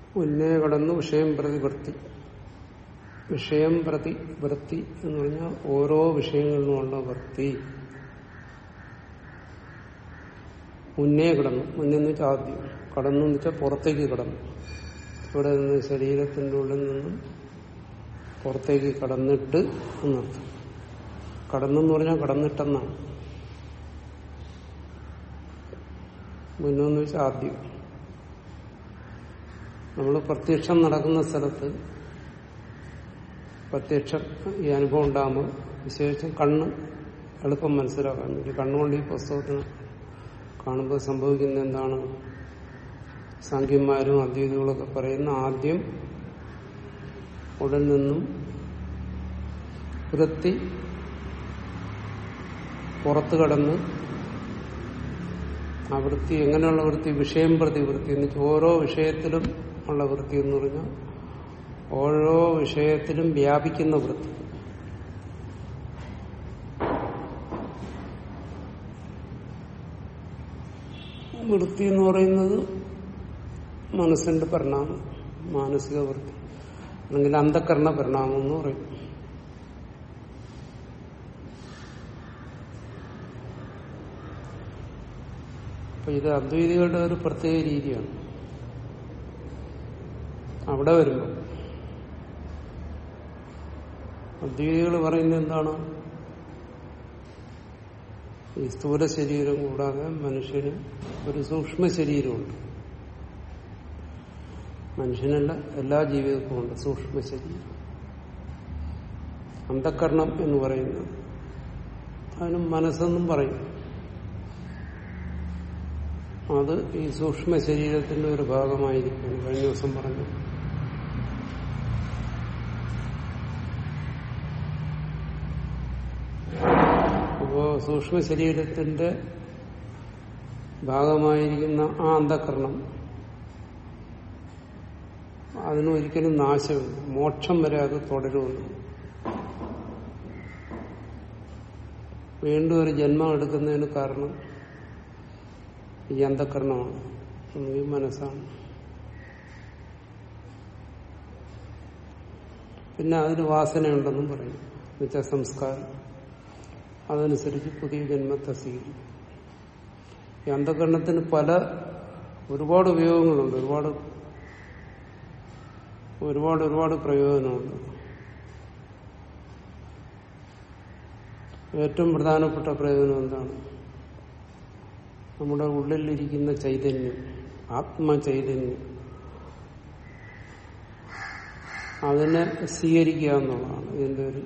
മുന്നേ കടന്നു വിഷയം പ്രതി വൃത്തി വിഷയം പ്രതി വൃത്തി എന്ന് പറഞ്ഞാൽ ഓരോ വിഷയങ്ങളിലുമുള്ള വൃത്തി മുന്നേ കിടന്നു മുന്നേ എന്ന് വെച്ചാൽ ആദ്യം കടന്നു എന്ന് വെച്ചാൽ പുറത്തേക്ക് കിടന്നു ഇവിടെ നിന്ന് ശരീരത്തിന്റെ ഉള്ളിൽ നിന്നും പുറത്തേക്ക് കടന്നിട്ട് എന്നർത്ഥം കടന്നെന്ന് പറഞ്ഞാൽ കടന്നിട്ടെന്നാണ് മുന്നെന്ന് വെച്ചാൽ ആദ്യം നമ്മൾ പ്രത്യക്ഷം നടക്കുന്ന സ്ഥലത്ത് പ്രത്യക്ഷം ഈ അനുഭവം ഉണ്ടാകുമ്പോൾ വിശേഷം കണ്ണ് എളുപ്പം മനസ്സിലാക്കാൻ വേണ്ടി കണ്ണുകൊണ്ട് ഈ പുസ്തകത്തിന് കാണുമ്പോൾ സംഭവിക്കുന്ന എന്താണ് സാഖ്യന്മാരും അദ്വൈതികളൊക്കെ പറയുന്ന ആദ്യം ഉടൻ നിന്നും വൃത്തി പുറത്തു കടന്ന് ആ വൃത്തി എങ്ങനെയുള്ള വൃത്തി വിഷയം പ്രതി വൃത്തി എന്ന് വെച്ചാൽ ഓരോ വിഷയത്തിലും ഉള്ള വൃത്തി എന്ന് പറഞ്ഞാൽ ഓരോ വിഷയത്തിലും വ്യാപിക്കുന്ന വൃത്തി വൃത്തി എന്ന് പറയുന്നത് മനസ്സിന്റെ പരിണാമം മാനസിക വൃത്തി അല്ലെങ്കിൽ അന്ധകരണ പരിണാമം എന്ന് പറയും അപ്പൊ ഇത് അദ്വൈതികളുടെ ഒരു പ്രത്യേക രീതിയാണ് അവിടെ വരുമ്പോ അദ്വൈതികൾ പറയുന്നത് എന്താണ് ഈ സ്ഥൂല ശരീരം കൂടാതെ മനുഷ്യന് ഒരു സൂക്ഷ്മ ശരീരമുണ്ട് മനുഷ്യനല്ല എല്ലാ ജീവികൾക്കും ഉണ്ട് സൂക്ഷ്മ ശരീരം അന്ധക്കരണം എന്ന് പറയുന്നത് അതിന് മനസ്സെന്നും പറയും അത് ഈ സൂക്ഷ്മ ശരീരത്തിന്റെ ഒരു ഭാഗമായിരിക്കും കഴിഞ്ഞ ദിവസം പറഞ്ഞു അപ്പോ സൂക്ഷ്മ ശരീരത്തിന്റെ ഭാഗമായിരിക്കുന്ന ആ അന്ധകരണം അതിന് ഒരിക്കലും നാശമില്ല മോക്ഷം വരെ അത് തുടരുമെന്ന് വീണ്ടും ഒരു ജന്മം എടുക്കുന്നതിന് കാരണം ഈ അന്ധകരണമാണ് ഈ മനസ്സാണ് പിന്നെ അതിന് വാസനയുണ്ടെന്നും പറയും എന്നുവെച്ചാൽ സംസ്കാരം അതനുസരിച്ച് പുതിയ ജന്മത്തെ സ്വീകരിക്കും ഈ അന്ധകരണത്തിന് പല ഒരുപാട് ഉപയോഗങ്ങളുണ്ട് ഒരുപാട് ഒരുപാട് ഒരുപാട് പ്രയോജനമുണ്ട് ഏറ്റവും പ്രധാനപ്പെട്ട പ്രയോജനം എന്താണ് നമ്മുടെ ഉള്ളിലിരിക്കുന്ന ചൈതന്യം ആത്മചൈതന്യം അതിനെ സ്വീകരിക്കുക എന്നുള്ളതാണ് ഇതിന്റെ ഒരു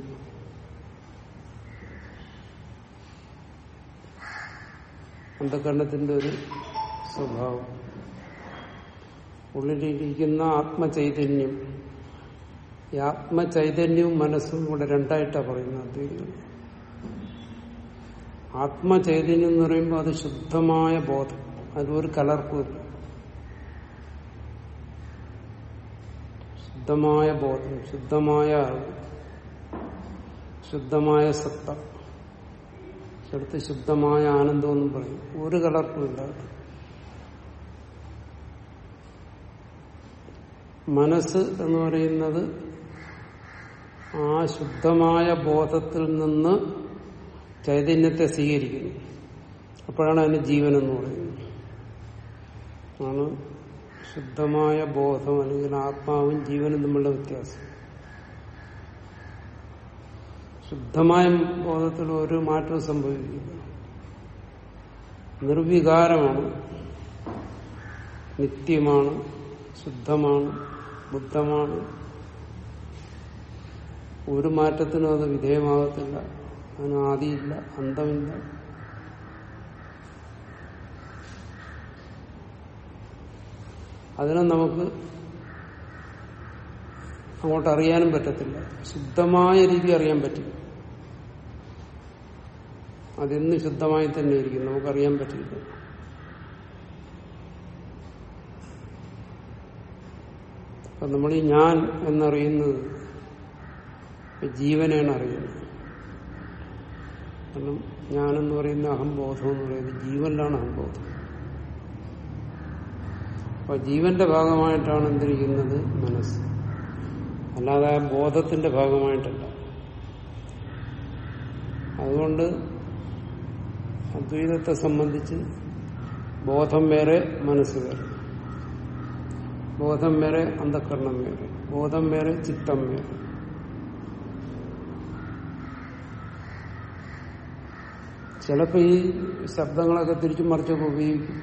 അന്ധകരണത്തിന്റെ ഒരു സ്വഭാവം ഉള്ളിലിരിക്കുന്ന ആത്മചൈതന്യം ഈ ആത്മചൈതന്യവും മനസ്സും ഇവിടെ രണ്ടായിട്ടാണ് പറയുന്നത് അദ്വൈതികൾ ആത്മചൈതന്യം എന്ന് പറയുമ്പോൾ അത് ശുദ്ധമായ ബോധം അതൊരു കലർപ്പില്ല ശുദ്ധമായ ബോധം ശുദ്ധമായ അറിവ് ശുദ്ധമായ സത്ത ചിലത്ത് ശുദ്ധമായ ആനന്ദം എന്നും പറയും ഒരു കലർപ്പുമില്ല മനസ്സ് എന്ന് പറയുന്നത് ആ ശുദ്ധമായ ബോധത്തിൽ നിന്ന് ചൈതന്യത്തെ സ്വീകരിക്കുന്നു അപ്പോഴാണ് അതിന് ജീവൻ എന്ന് പറയുന്നത് ആണ് ശുദ്ധമായ ബോധം അല്ലെങ്കിൽ ആത്മാവും ജീവനും തമ്മിലുള്ള വ്യത്യാസം ശുദ്ധമായ ബോധത്തിൽ ഒരു മാറ്റവും സംഭവിക്കില്ല നിർവികാരമാണ് നിത്യമാണ് ശുദ്ധമാണ് ബുദ്ധമാണ് ഒരു മാറ്റത്തിനും അത് വിധേയമാകത്തില്ല അതിന് ആദിയില്ല അന്തമില്ല അതിനെ നമുക്ക് അങ്ങോട്ട് അറിയാനും പറ്റത്തില്ല ശുദ്ധമായ രീതി അറിയാൻ പറ്റില്ല അതെന്ന് ശുദ്ധമായി തന്നെ ഇരിക്കും നമുക്കറിയാൻ പറ്റില്ല അപ്പൊ നമ്മൾ ഈ ഞാൻ എന്നറിയുന്നത് ജീവനെയാണ് അറിയുന്നത് കാരണം ഞാനെന്ന് പറയുന്ന അഹംബോധം എന്ന് പറയുന്നത് ജീവനിലാണ് അഹംബോധം അപ്പൊ ജീവന്റെ ഭാഗമായിട്ടാണ് എന്തിരിക്കുന്നത് മനസ്സ് അല്ലാതെ ആ ബോധത്തിന്റെ ഭാഗമായിട്ടല്ല അതുകൊണ്ട് അദ്വൈതത്തെ സംബന്ധിച്ച് ബോധം വേറെ മനസ്സ് വേറെ ബോധം വേറെ അന്ധക്കരണം വേറെ ബോധം വേറെ ചിത്തം വേറെ ചിലപ്പോ ഈ ശബ്ദങ്ങളൊക്കെ തിരിച്ചും മറിച്ചൊക്കെ ഉപയോഗിക്കും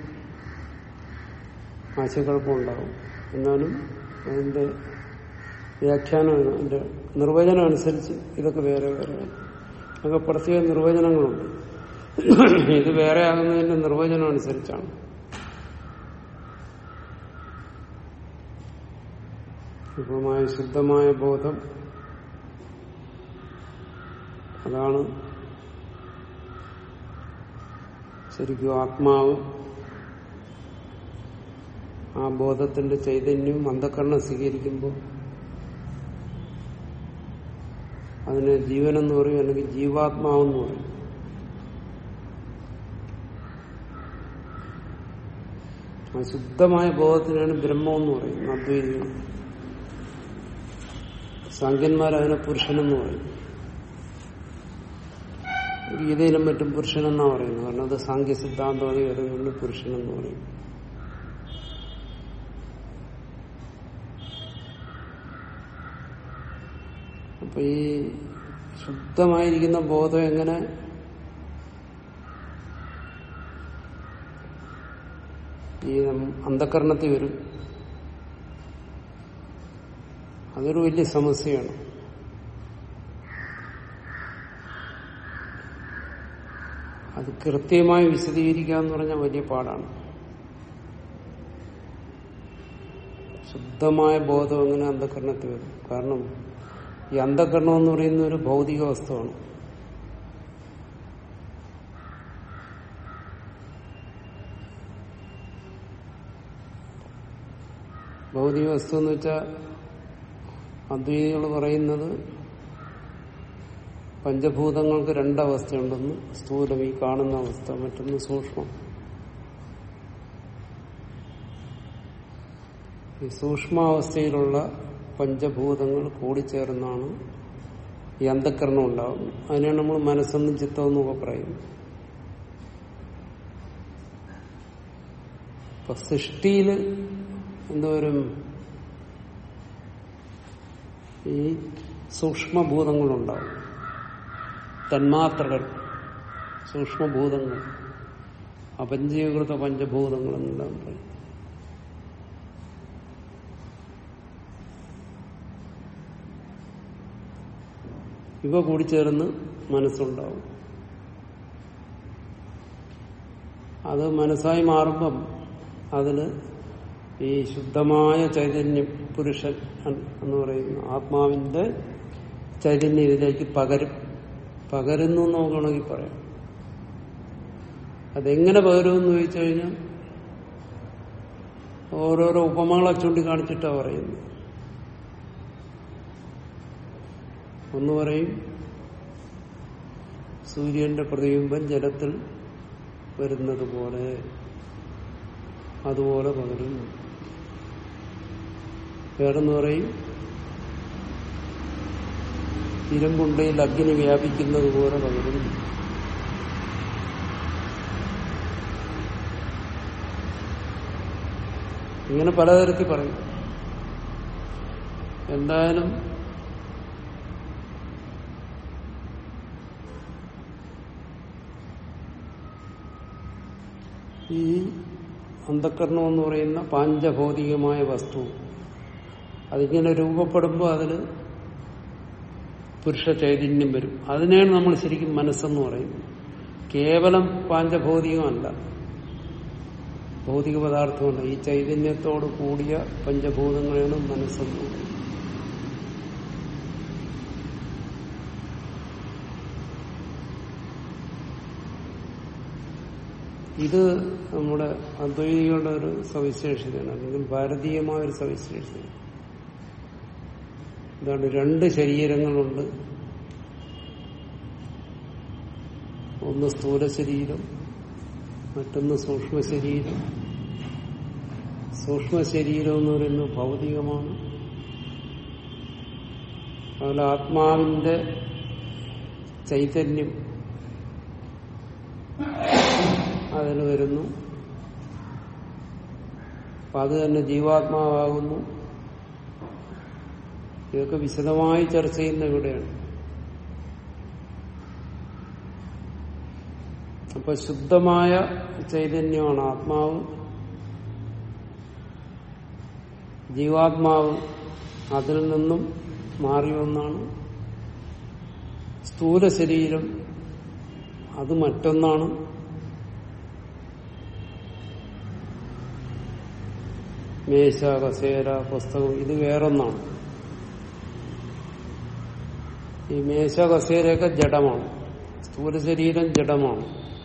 ആശയക്കുഴപ്പമുണ്ടാവും എന്നാലും അതിന്റെ വ്യാഖ്യാനം അതിന്റെ നിർവചനം അനുസരിച്ച് ഇതൊക്കെ വേറെ വേറെ അതൊക്കെ പ്രത്യേക നിർവചനങ്ങളുണ്ട് ഇത് വേറെ ആകുന്നതിന്റെ നിർവചനം അനുസരിച്ചാണ് ശുദ്ധമായ ശുദ്ധമായ ബോധം അതാണ് ശരിക്കും ആത്മാവ് ആ ബോധത്തിന്റെ ചൈതന്യം അന്ധക്കരണം സ്വീകരിക്കുമ്പോൾ അതിന് ജീവനെന്ന് പറയും അല്ലെങ്കിൽ ജീവാത്മാവെന്ന് പറയും ആ ശുദ്ധമായ ബോധത്തിനാണ് ബ്രഹ്മം എന്ന് പറയുന്നത് അദ്വൈതികൾ സാങ്കന്മാരതിനെ പുരുഷനെന്ന് പറയും ഗീതയിലും മറ്റും പുരുഷനെന്നാ പറയുന്നത് കാരണം അത് സാങ്കേ സിദ്ധാന്തമായി വരുന്നുണ്ട് പുരുഷനെന്ന് പറയും അപ്പൊ ഈ ശുദ്ധമായിരിക്കുന്ന ബോധം എങ്ങനെ ഈ അന്ധകരണത്തിൽ വരും അതൊരു വലിയ സമസ്യയാണ് അത് കൃത്യമായി വിശദീകരിക്കുക എന്ന് പറഞ്ഞാൽ വലിയ പാടാണ് ശുദ്ധമായ ബോധം എങ്ങനെ അന്ധകരണത്തിൽ വരും കാരണം ഈ അന്ധകരണം എന്ന് പറയുന്ന ഒരു ഭൗതിക വസ്തുവാണ് ഭൗതിക വസ്തു എന്ന് വെച്ചാൽ അദ്വൈതികൾ പറയുന്നത് പഞ്ചഭൂതങ്ങൾക്ക് രണ്ടവസ്ഥയുണ്ടെന്ന് സ്ഥൂലം ഈ കാണുന്ന അവസ്ഥ മറ്റൊന്ന് സൂക്ഷ്മം ഈ സൂക്ഷ്മാവസ്ഥയിലുള്ള പഞ്ചഭൂതങ്ങൾ കൂടിച്ചേർന്നാണ് ഈ അന്ധക്കരണം ഉണ്ടാകുന്നത് അതിനാണ് നമ്മൾ മനസ്സെന്നും ചിത്തമെന്നും ഒക്കെ പറയുന്നത് ഇപ്പൊ സൃഷ്ടിയില് എന്തോരും ഈ സൂക്ഷ്മഭൂതങ്ങളുണ്ടാവും തന്മാത്രകൾ സൂക്ഷ്മഭൂതങ്ങൾ അപഞ്ചീകൃത പഞ്ചഭൂതങ്ങൾ എന്നെല്ലാം പറയും ഇവ കൂടിച്ചേർന്ന് മനസ്സുണ്ടാവും അത് മനസ്സായി മാറുമ്പം അതിന് ഈ ശുദ്ധമായ ചൈതന്യം പുരുഷൻ എന്ന് പറയുന്ന ആത്മാവിന്റെ ചൈതന്യം ഇതിലേക്ക് പകരും പകരുന്നു എന്ന് നോക്കണമെങ്കിൽ പറയാം അതെങ്ങനെ പകരുമെന്ന് ചോദിച്ചു കഴിഞ്ഞാൽ ഓരോരോ ഉപമകളെ ചൂണ്ടിക്കാണിച്ചിട്ടാണ് പറയുന്നത് ഒന്ന് പറയും സൂര്യന്റെ പ്രതിബിംബം ജലത്തിൽ വരുന്നത് പോലെ അതുപോലെ പകരും വേറെന്ന് പറയും ഇരുമ്പുണ്ടയിൽ അഗ്നി വ്യാപിക്കുന്നത് പോലെ പകരും ഇങ്ങനെ പലതരത്തിൽ പറയും എന്തായാലും ഈ അന്ധക്കരണം എന്ന് പറയുന്ന പാഞ്ചഭൗതികമായ വസ്തു അതിങ്ങനെ രൂപപ്പെടുമ്പോൾ അതിൽ പുരുഷ ചൈതന്യം വരും അതിനെയാണ് നമ്മൾ ശരിക്കും മനസ്സെന്ന് പറയുന്നത് കേവലം പാഞ്ചഭൗതികമല്ല ഭൗതിക പദാർത്ഥമല്ല ഈ ചൈതന്യത്തോട് കൂടിയ പഞ്ചഭൂതങ്ങളെയാണ് മനസ്സെന്ന് പറയുന്നത് ഇത് നമ്മുടെ അദ്വൈതികളുടെ ഒരു സവിശേഷതയാണ് അല്ലെങ്കിൽ ഭാരതീയമായ ഒരു സവിശേഷതയാണ് എന്താണ് രണ്ട് ശരീരങ്ങളുണ്ട് ഒന്ന് സ്ഥൂല ശരീരം മറ്റൊന്ന് സൂക്ഷ്മ ശരീരം സൂക്ഷ്മ ശരീരം എന്ന് പറയുന്നത് ഭൗതികമാണ് അതുപോലെ ആത്മാവിന്റെ ചൈതന്യം അതിൽ വരുന്നു അപ്പൊ അത് തന്നെ ജീവാത്മാവാകുന്നു ഇതൊക്കെ വിശദമായി ചർച്ച ചെയ്യുന്ന ഇവിടെയാണ് അപ്പൊ ശുദ്ധമായ ചൈതന്യമാണ് ആത്മാവ് ജീവാത്മാവ് അതിൽ നിന്നും മാറി ഒന്നാണ് സ്ഥൂല ശരീരം അത് മറ്റൊന്നാണ് മേശ കസേര പുസ്തകം ഇത് വേറൊന്നാണ് ഈ മേശ കസേരയൊക്കെ ജഡമാണ് സ്ഥൂല ശരീരം ജഡമാണ്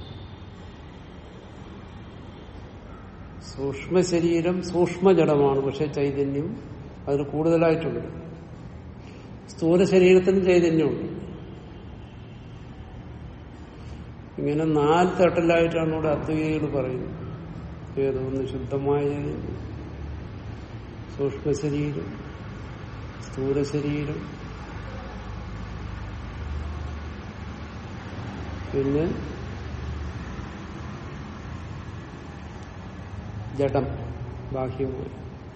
സൂക്ഷ്മ ശരീരം സൂക്ഷ്മ ജഡമാണ് പക്ഷെ ചൈതന്യം അതിൽ കൂടുതലായിട്ടുണ്ട് സ്ഥൂല ശരീരത്തിന് ചൈതന്യമുണ്ട് ഇങ്ങനെ നാല് തട്ടിലായിട്ടാണ് ഇവിടെ അദ്വൈതികൾ പറയുന്നത് ഏതൊന്ന് ശുദ്ധമായ ചൈതന്യം സൂക്ഷ്മ ശരീരം സ്ഥൂല ശരീരം പിന്നെ ജഡം ബാഹ്യമായി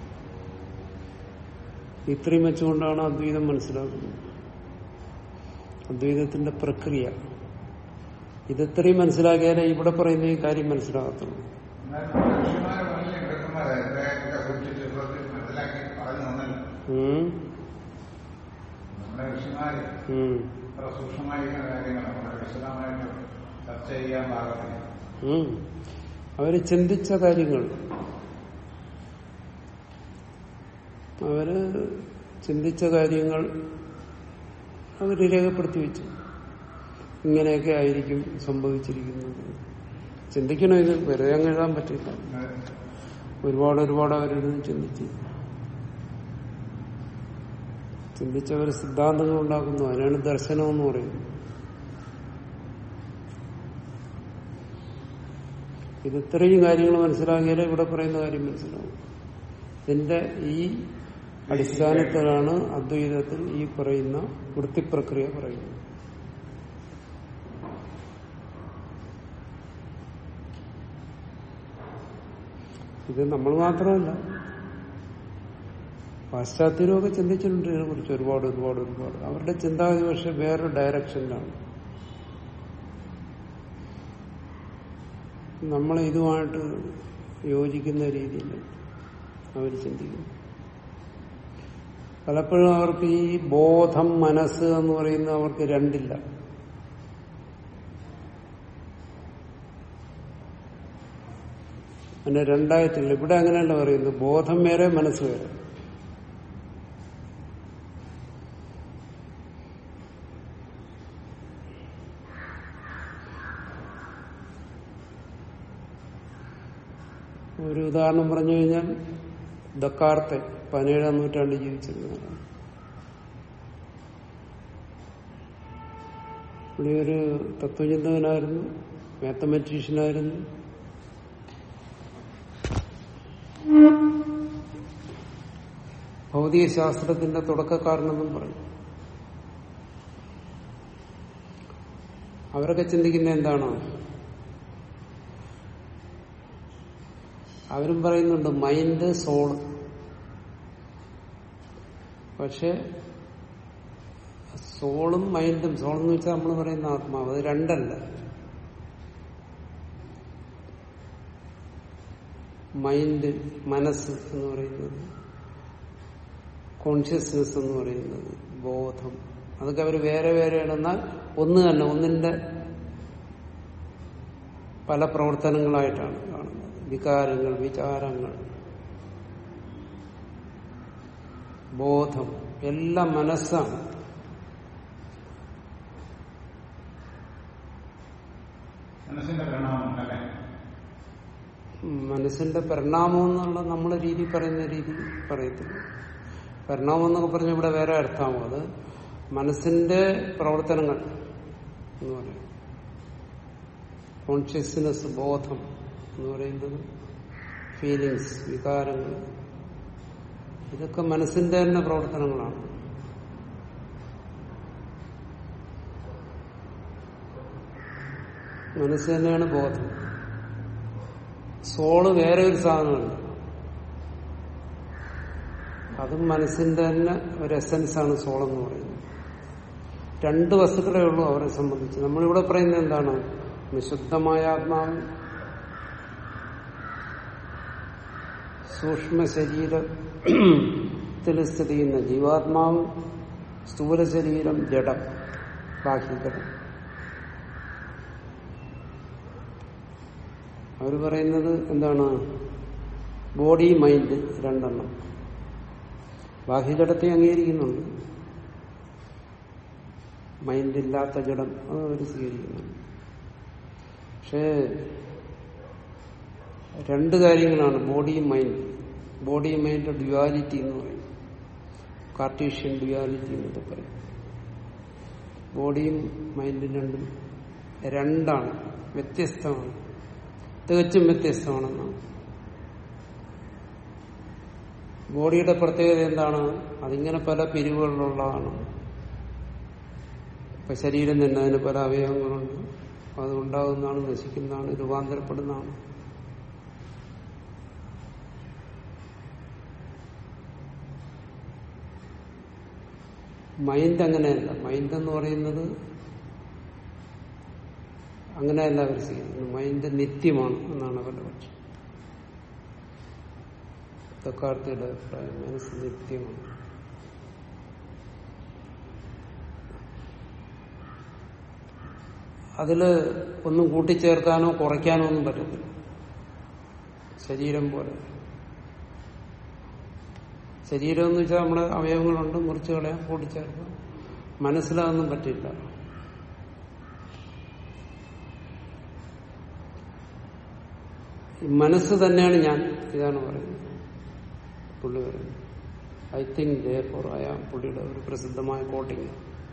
ഇത്രയും വെച്ചുകൊണ്ടാണ് അദ്വൈതം മനസ്സിലാക്കുന്നത് അദ്വൈതത്തിന്റെ പ്രക്രിയ ഇതെത്രയും മനസ്സിലാക്കിയാലേ ഇവിടെ പറയുന്ന ഈ കാര്യം മനസ്സിലാകത്തുള്ളൂ ഋഷിമാരെ മുന്നിൽ കിടക്കുന്നവരെ ഇത്രയൊക്കെ സൂക്ഷിച്ച് ശ്രദ്ധിച്ച് മനസ്സിലാക്കി പറഞ്ഞു തന്നല്ലോ ഉം, നമ്മുടെ ഋഷിമാര് ഉം, ഇത്ര സൂക്ഷ്മമായിരിക്കുന്ന കാര്യങ്ങൾ നമ്മുടെ വിശദമായിട്ട് ചർച്ച ചെയ്യാൻ പാകത്തില്ല ഉം. അവര് ചിന്തിച്ച കാര്യങ്ങൾ അവര് ചിന്തിച്ച കാര്യങ്ങൾ അവര് രേഖപ്പെടുത്തി വെച്ചു ഇങ്ങനെയൊക്കെ ആയിരിക്കും സംഭവിച്ചിരിക്കുന്നത് ചിന്തിക്കണം ഇത് വെറുതെ അങ്ങ് എഴുതാൻ പറ്റില്ല ഒരുപാട് ഒരുപാട് അവരിരുന്ന് ചിന്തിച്ചു ചിന്തിച്ചവർ സിദ്ധാന്തങ്ങൾ ഉണ്ടാക്കുന്നു അതിനാണ് ദർശനം എന്ന് പറയുന്നത് ഇത് ഇത്രയും കാര്യങ്ങൾ മനസ്സിലാക്കിയാലേ ഇവിടെ പറയുന്ന കാര്യം മനസ്സിലാവും ഇതിന്റെ ഈ അടിസ്ഥാനത്തിലാണ് അദ്വൈതത്തിൽ ഈ പറയുന്ന വൃത്തിപ്രക്രിയ പറയുന്നത് ഇത് നമ്മൾ മാത്രമല്ല പാശ്ചാത്യരുമൊക്കെ ചിന്തിച്ചിട്ടുണ്ട് ഇതിനെ കുറിച്ച് ഒരുപാട് ഒരുപാട് ഒരുപാട് അവരുടെ ചിന്താഗതി പക്ഷെ വേറൊരു ഡയറക്ഷനിലാണ് നമ്മൾ ഇതുമായിട്ട് യോജിക്കുന്ന രീതിയിൽ അവർ ചിന്തിക്കുന്നു പലപ്പോഴും അവർക്ക് ഈ ബോധം മനസ്സ് എന്ന് പറയുന്നത് അവർക്ക് രണ്ടില്ല അതിനെ രണ്ടായിട്ടില്ല ഇവിടെ അങ്ങനെയല്ല പറയുന്നത് ബോധം വേറെ മനസ്സ് വേറെ ഒരു ഉദാഹരണം പറഞ്ഞു കഴിഞ്ഞാൽ ദക്കാർത്തെ പതിനേഴാം നൂറ്റാണ്ടിൽ ജീവിച്ചിരുന്നതാണ് പുള്ളി ഒരു തത്വചിന്തകനായിരുന്നു മാത്തമാറ്റീഷ്യനായിരുന്നു ഭൗതിക ശാസ്ത്രത്തിന്റെ തുടക്കക്കാരനെന്നും പറയും അവരൊക്കെ ചിന്തിക്കുന്ന എന്താണ് അവരും പറയുന്നുണ്ട് മൈൻഡ് സോൾ പക്ഷെ സോളും മൈൻഡും സോൾ എന്ന് വെച്ചാൽ നമ്മൾ പറയുന്ന ആത്മാവ് അത് രണ്ടല്ല മൈൻഡ് മനസ്സ് എന്ന് പറയുന്നത് കോൺഷ്യസ്നെസ് എന്ന് പറയുന്നത് ബോധം അതൊക്കെ അവർ വേറെ വേറെയാണ് എന്നാൽ ഒന്ന് തന്നെ ഒന്നിന്റെ പല പ്രവർത്തനങ്ങളായിട്ടാണ് കാണുന്നത് വികാരങ്ങൾ വിചാരങ്ങൾ ബോധം എല്ലാം മനസ്സാണ് മനസ്സിന്റെ പരിണാമം അല്ലെ മനസ്സിന്റെ പരിണാമം എന്നുള്ള നമ്മളെ രീതി പറയുന്ന രീതി പറയത്തില്ല പരിണാമം എന്നൊക്കെ പറഞ്ഞ ഇവിടെ വേറെ അർത്ഥമാവും അത് മനസ്സിന്റെ പ്രവർത്തനങ്ങൾ എന്ന് പറയും കോൺഷ്യസ്നെസ് ബോധം എന്ന് പറയുന്നത് ഫീലിങ്സ് വികാരങ്ങൾ ഇതൊക്കെ മനസ്സിന്റെ തന്നെ പ്രവർത്തനങ്ങളാണ് മനസ്സ് തന്നെയാണ് ബോധം സോള് വേറെ ഒരു സാധനമല്ല അതും മനസ്സിന്റെ തന്നെ ഒരു എസൻസ് ആണ് സോൾ എന്ന് പറയുന്നത് രണ്ട് വസ്തുക്കളേ ഉള്ളൂ അവരെ സംബന്ധിച്ച് നമ്മളിവിടെ പറയുന്നത് എന്താണ് നിശുദ്ധമായ ആത്മാവ് സൂക്ഷ്മ ശരീരത്തിൽ സ്ഥിതി ചെയ്യുന്ന ജീവാത്മാവ് സ്ഥൂല ശരീരം ജഡം ബാഹ്യജടം അവർ പറയുന്നത് എന്താണ് ബോഡി മൈൻഡ് രണ്ടെണ്ണം ബാഹ്യജടത്തെ അംഗീകരിക്കുന്നുണ്ട് മൈൻഡ് ഇല്ലാത്ത ജഡം അത് അവർ സ്വീകരിക്കുന്നുണ്ട് പക്ഷേ രണ്ട് കാര്യങ്ങളാണ് ബോഡിയും മൈൻഡ് ബോഡി മൈൻഡ് ഡ്യുവാലിറ്റി എന്ന് പറയും കാർട്ടീഷ്യൻ ഡ്യുവാലിറ്റി എന്നൊക്കെ പറയും ബോഡിയും മൈൻഡും രണ്ടും രണ്ടാണ് വ്യത്യസ്തമാണ് തികച്ചും വ്യത്യസ്തമാണെന്നാണ് ബോഡിയുടെ പ്രത്യേകത എന്താണ് അതിങ്ങനെ പല പിരിവുകളിലുള്ളതാണ് ഇപ്പൊ ശരീരം തന്നെ അതിന് പല അവയവങ്ങളുണ്ട് അത് ഉണ്ടാകുന്നതാണ് നശിക്കുന്നതാണ് രൂപാന്തരപ്പെടുന്നതാണ് മൈൻഡ് അങ്ങനെയല്ല മൈൻഡ് എന്ന് പറയുന്നത് അങ്ങനെയല്ല അവർ ചെയ്യുന്നത് മൈൻഡ് നിത്യമാണ് എന്നാണ് അവരുടെ പക്ഷം തക്കാർത്തിയുടെ അഭിപ്രായം മനസ്സ് നിത്യമാണ് അതില് ഒന്നും കൂട്ടിച്ചേർക്കാനോ കുറയ്ക്കാനോ ഒന്നും പറ്റത്തില്ല ശരീരം പോലെ ശരീരം എന്ന് വെച്ചാൽ നമ്മുടെ അവയവങ്ങളുണ്ട് മുറിച്ച് കളയാം കൂട്ടിച്ചേർക്കാം മനസ്സിലാതൊന്നും പറ്റില്ല ഈ മനസ്സ് തന്നെയാണ് ഞാൻ ഇതാണ് പറയുന്നത് പുള്ളി പറയുന്നത് I think therefore I am പുള്ളിയുടെ ഒരു പ്രസിദ്ധമായ കോട്ടിങ്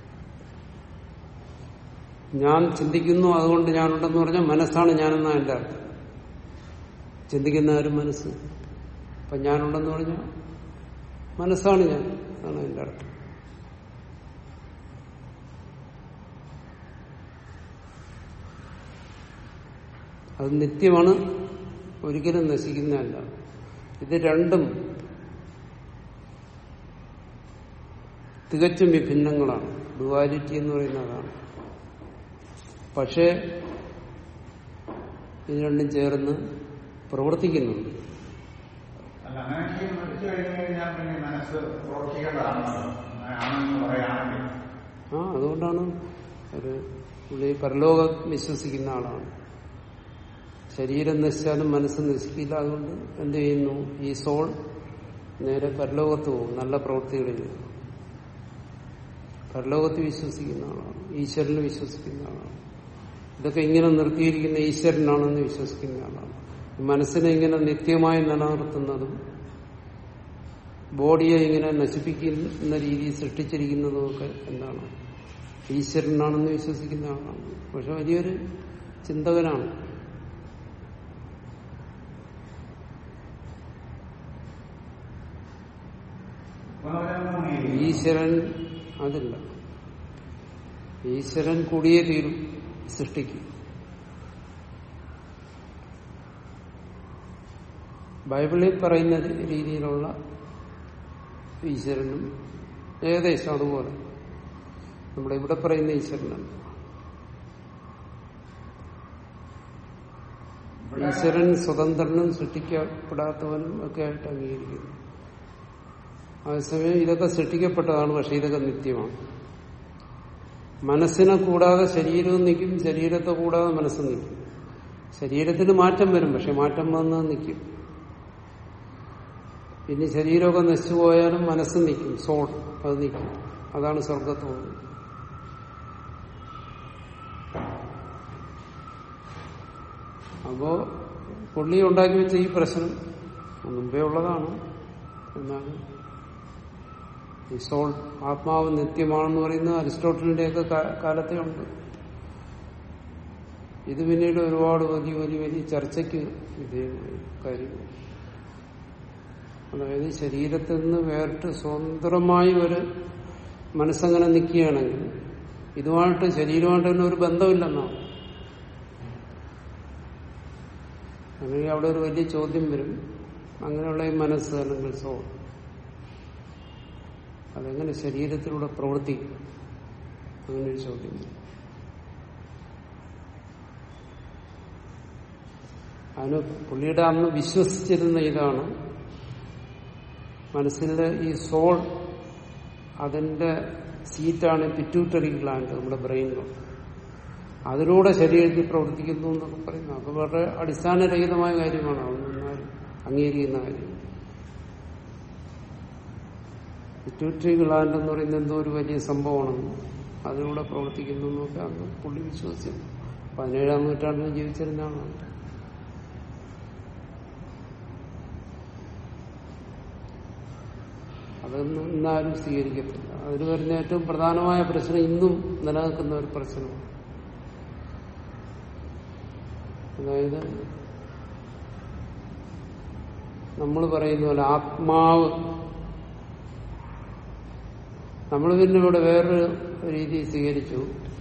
ഞാൻ ചിന്തിക്കുന്നു അതുകൊണ്ട് ഞാനുണ്ടെന്ന് പറഞ്ഞാൽ മനസ്സാണ് ഞാനെന്നാണ് എന്റെ അർത്ഥം ചിന്തിക്കുന്ന ഒരു മനസ്സ് അപ്പൊ ഞാനുണ്ടെന്ന് പറഞ്ഞാൽ മനസ്സാണ് ഞാൻ അതാണ് എന്റെ അർത്ഥം അത് നിത്യമാണ് ഒരിക്കലും നശിക്കുന്നതല്ല ഇത് രണ്ടും തികച്ചും വിഭിന്നങ്ങളാണ് ഡുവാലിറ്റി എന്ന് പറയുന്നതാണ് പക്ഷേ ഇത് രണ്ടും ചേർന്ന് പ്രവർത്തിക്കുന്നുണ്ട് അല്ല അങ്ങനെ മരിച്ചു കഴിഞ്ഞു കഴിഞ്ഞാൽ പിന്നെ മനസ്സ് പ്രവർത്തിക്കേണ്ടതാണല്ലോ ആണെന്ന് പറയുകയാണെങ്കിൽ ആ അതുകൊണ്ടാണ് ഒരു പുള്ളി പരലോകം വിശ്വസിക്കുന്ന ആളാണ് ശരീരം നശിച്ചാലും മനസ്സ് നശിക്കില്ല അതുകൊണ്ട് എന്ത് ചെയ്യുന്നു ഈ സോൾ നേരെ പരലോകത്ത് പോകും നല്ല പ്രവൃത്തികളിൽ പരലോകത്ത് വിശ്വസിക്കുന്ന ആളാണ് ഈശ്വരനെ വിശ്വസിക്കുന്ന ആളാണ് ഇതൊക്കെ ഇങ്ങനെ നിർത്തിയിരിക്കുന്ന ഈശ്വരനാണെന്ന് വിശ്വസിക്കുന്ന ആളാണ് മനസ്സിനെ ഇങ്ങനെ നിത്യമായി നിലനിർത്തുന്നതും ബോഡിയെ ഇങ്ങനെ നശിപ്പിക്കുന്ന രീതിയിൽ സൃഷ്ടിച്ചിരിക്കുന്നതും ഒക്കെ എന്താണ് ഈശ്വരനാണെന്ന് വിശ്വസിക്കുന്ന ആളാണ് പക്ഷെ വലിയൊരു ചിന്തകനാണ് ഈശ്വരൻ അതില്ല ഈശ്വരൻ കൂടിയേ തീരും സൃഷ്ടിക്കും ബൈബിളിൽ പറയുന്ന രീതിയിലുള്ള ഈശ്വരനും ഏകദേശം അതുപോലെ നമ്മുടെ ഇവിടെ പറയുന്ന ഈശ്വരനല്ല ഈശ്വരൻ സ്വതന്ത്രനും സൃഷ്ടിക്കപ്പെടാത്തവനും ഒക്കെ ആയിട്ട് അംഗീകരിക്കുന്നു അതേസമയം ഇതൊക്കെ സൃഷ്ടിക്കപ്പെട്ടതാണ് പക്ഷെ ഇതൊക്കെ നിത്യമാണ് മനസ്സിനെ കൂടാതെ ശരീരവും നിൽക്കും ശരീരത്തെ കൂടാതെ മനസ്സും നിൽക്കും ശരീരത്തിന് മാറ്റം വരും പക്ഷെ മാറ്റം വന്ന് നിൽക്കും പിന്നെ ശരീരമൊക്കെ നശിച്ചു പോയാലും മനസ്സ് നിൽക്കും സോൾ അത് നിൽക്കും അതാണ് സ്വർഗത്തോട് അപ്പോ പുള്ളി ഉണ്ടാക്കി വെച്ച ഈ പ്രശ്നം മുമ്പേ ഉള്ളതാണ് എന്നാലും ഈ സോൾ ആത്മാവ് നിത്യമാണെന്ന് പറയുന്നത് അരിസ്റ്റോട്ടലിന്റെയൊക്കെ കാലത്തെ ഉണ്ട് ഇത് പിന്നീട് ഒരുപാട് വലിയ വലിയ വലിയ ചർച്ചയ്ക്ക് വിധേയമായ കാര്യങ്ങൾ അതായത് ശരീരത്തിൽ നിന്ന് വേറിട്ട് സ്വതന്ത്രമായി ഒരു മനസ്സങ്ങനെ നിൽക്കുകയാണെങ്കിൽ ഇതുമായിട്ട് ശരീരമായിട്ട് തന്നെ ഒരു ബന്ധമില്ലെന്നാണ് അല്ലെങ്കിൽ അവിടെ ഒരു വലിയ ചോദ്യം വരും അങ്ങനെയുള്ള ഈ മനസ്സ് അല്ലെങ്കിൽ സോൾ അതെങ്ങനെ ശരീരത്തിലൂടെ പ്രവർത്തിക്കും അങ്ങനെ ഒരു ചോദ്യം വരും അതിന് പുള്ളിയുടെ അന്ന് വിശ്വസിച്ചിരുന്ന ഇതാണ് മനസ്സിന്റെ ഈ സോൾ അതിന്റെ സീറ്റാണ് പിറ്റ്യൂട്ടറി ഗ്ലാൻഡ് നമ്മുടെ ബ്രെയിനിൽ അതിലൂടെ ശരീരത്തിൽ പ്രവർത്തിക്കുന്നു എന്നൊക്കെ പറയുന്നു അത് വളരെ അടിസ്ഥാനരഹിതമായ കാര്യമാണ് അതൊന്നും ആരും അംഗീകരിക്കുന്ന കാര്യം പിറ്റ്യൂട്ടറി ഗ്ലാൻഡ് എന്ന് പറയുന്നത് എന്തോ ഒരു വലിയ സംഭവമാണെന്ന് അതിലൂടെ പ്രവർത്തിക്കുന്നു എന്നൊക്കെ അന്ന് പുള്ളി വിശ്വസിച്ചു പതിനേഴാം നൂറ്റാണ്ടിൽ ജീവിച്ചിരുന്ന ആളാണ് അതൊന്നും ഇന്നാരും സ്വീകരിക്കത്തില്ല അതിൽ വരുന്ന ഏറ്റവും പ്രധാനമായ പ്രശ്നം ഇന്നും നിലനിൽക്കുന്ന ഒരു പ്രശ്നമാണ് അതായത് നമ്മൾ പറയുന്ന പോലെ ആത്മാവ് നമ്മൾ പിന്നെ ഇവിടെ വേറൊരു രീതി സ്വീകരിച്ചു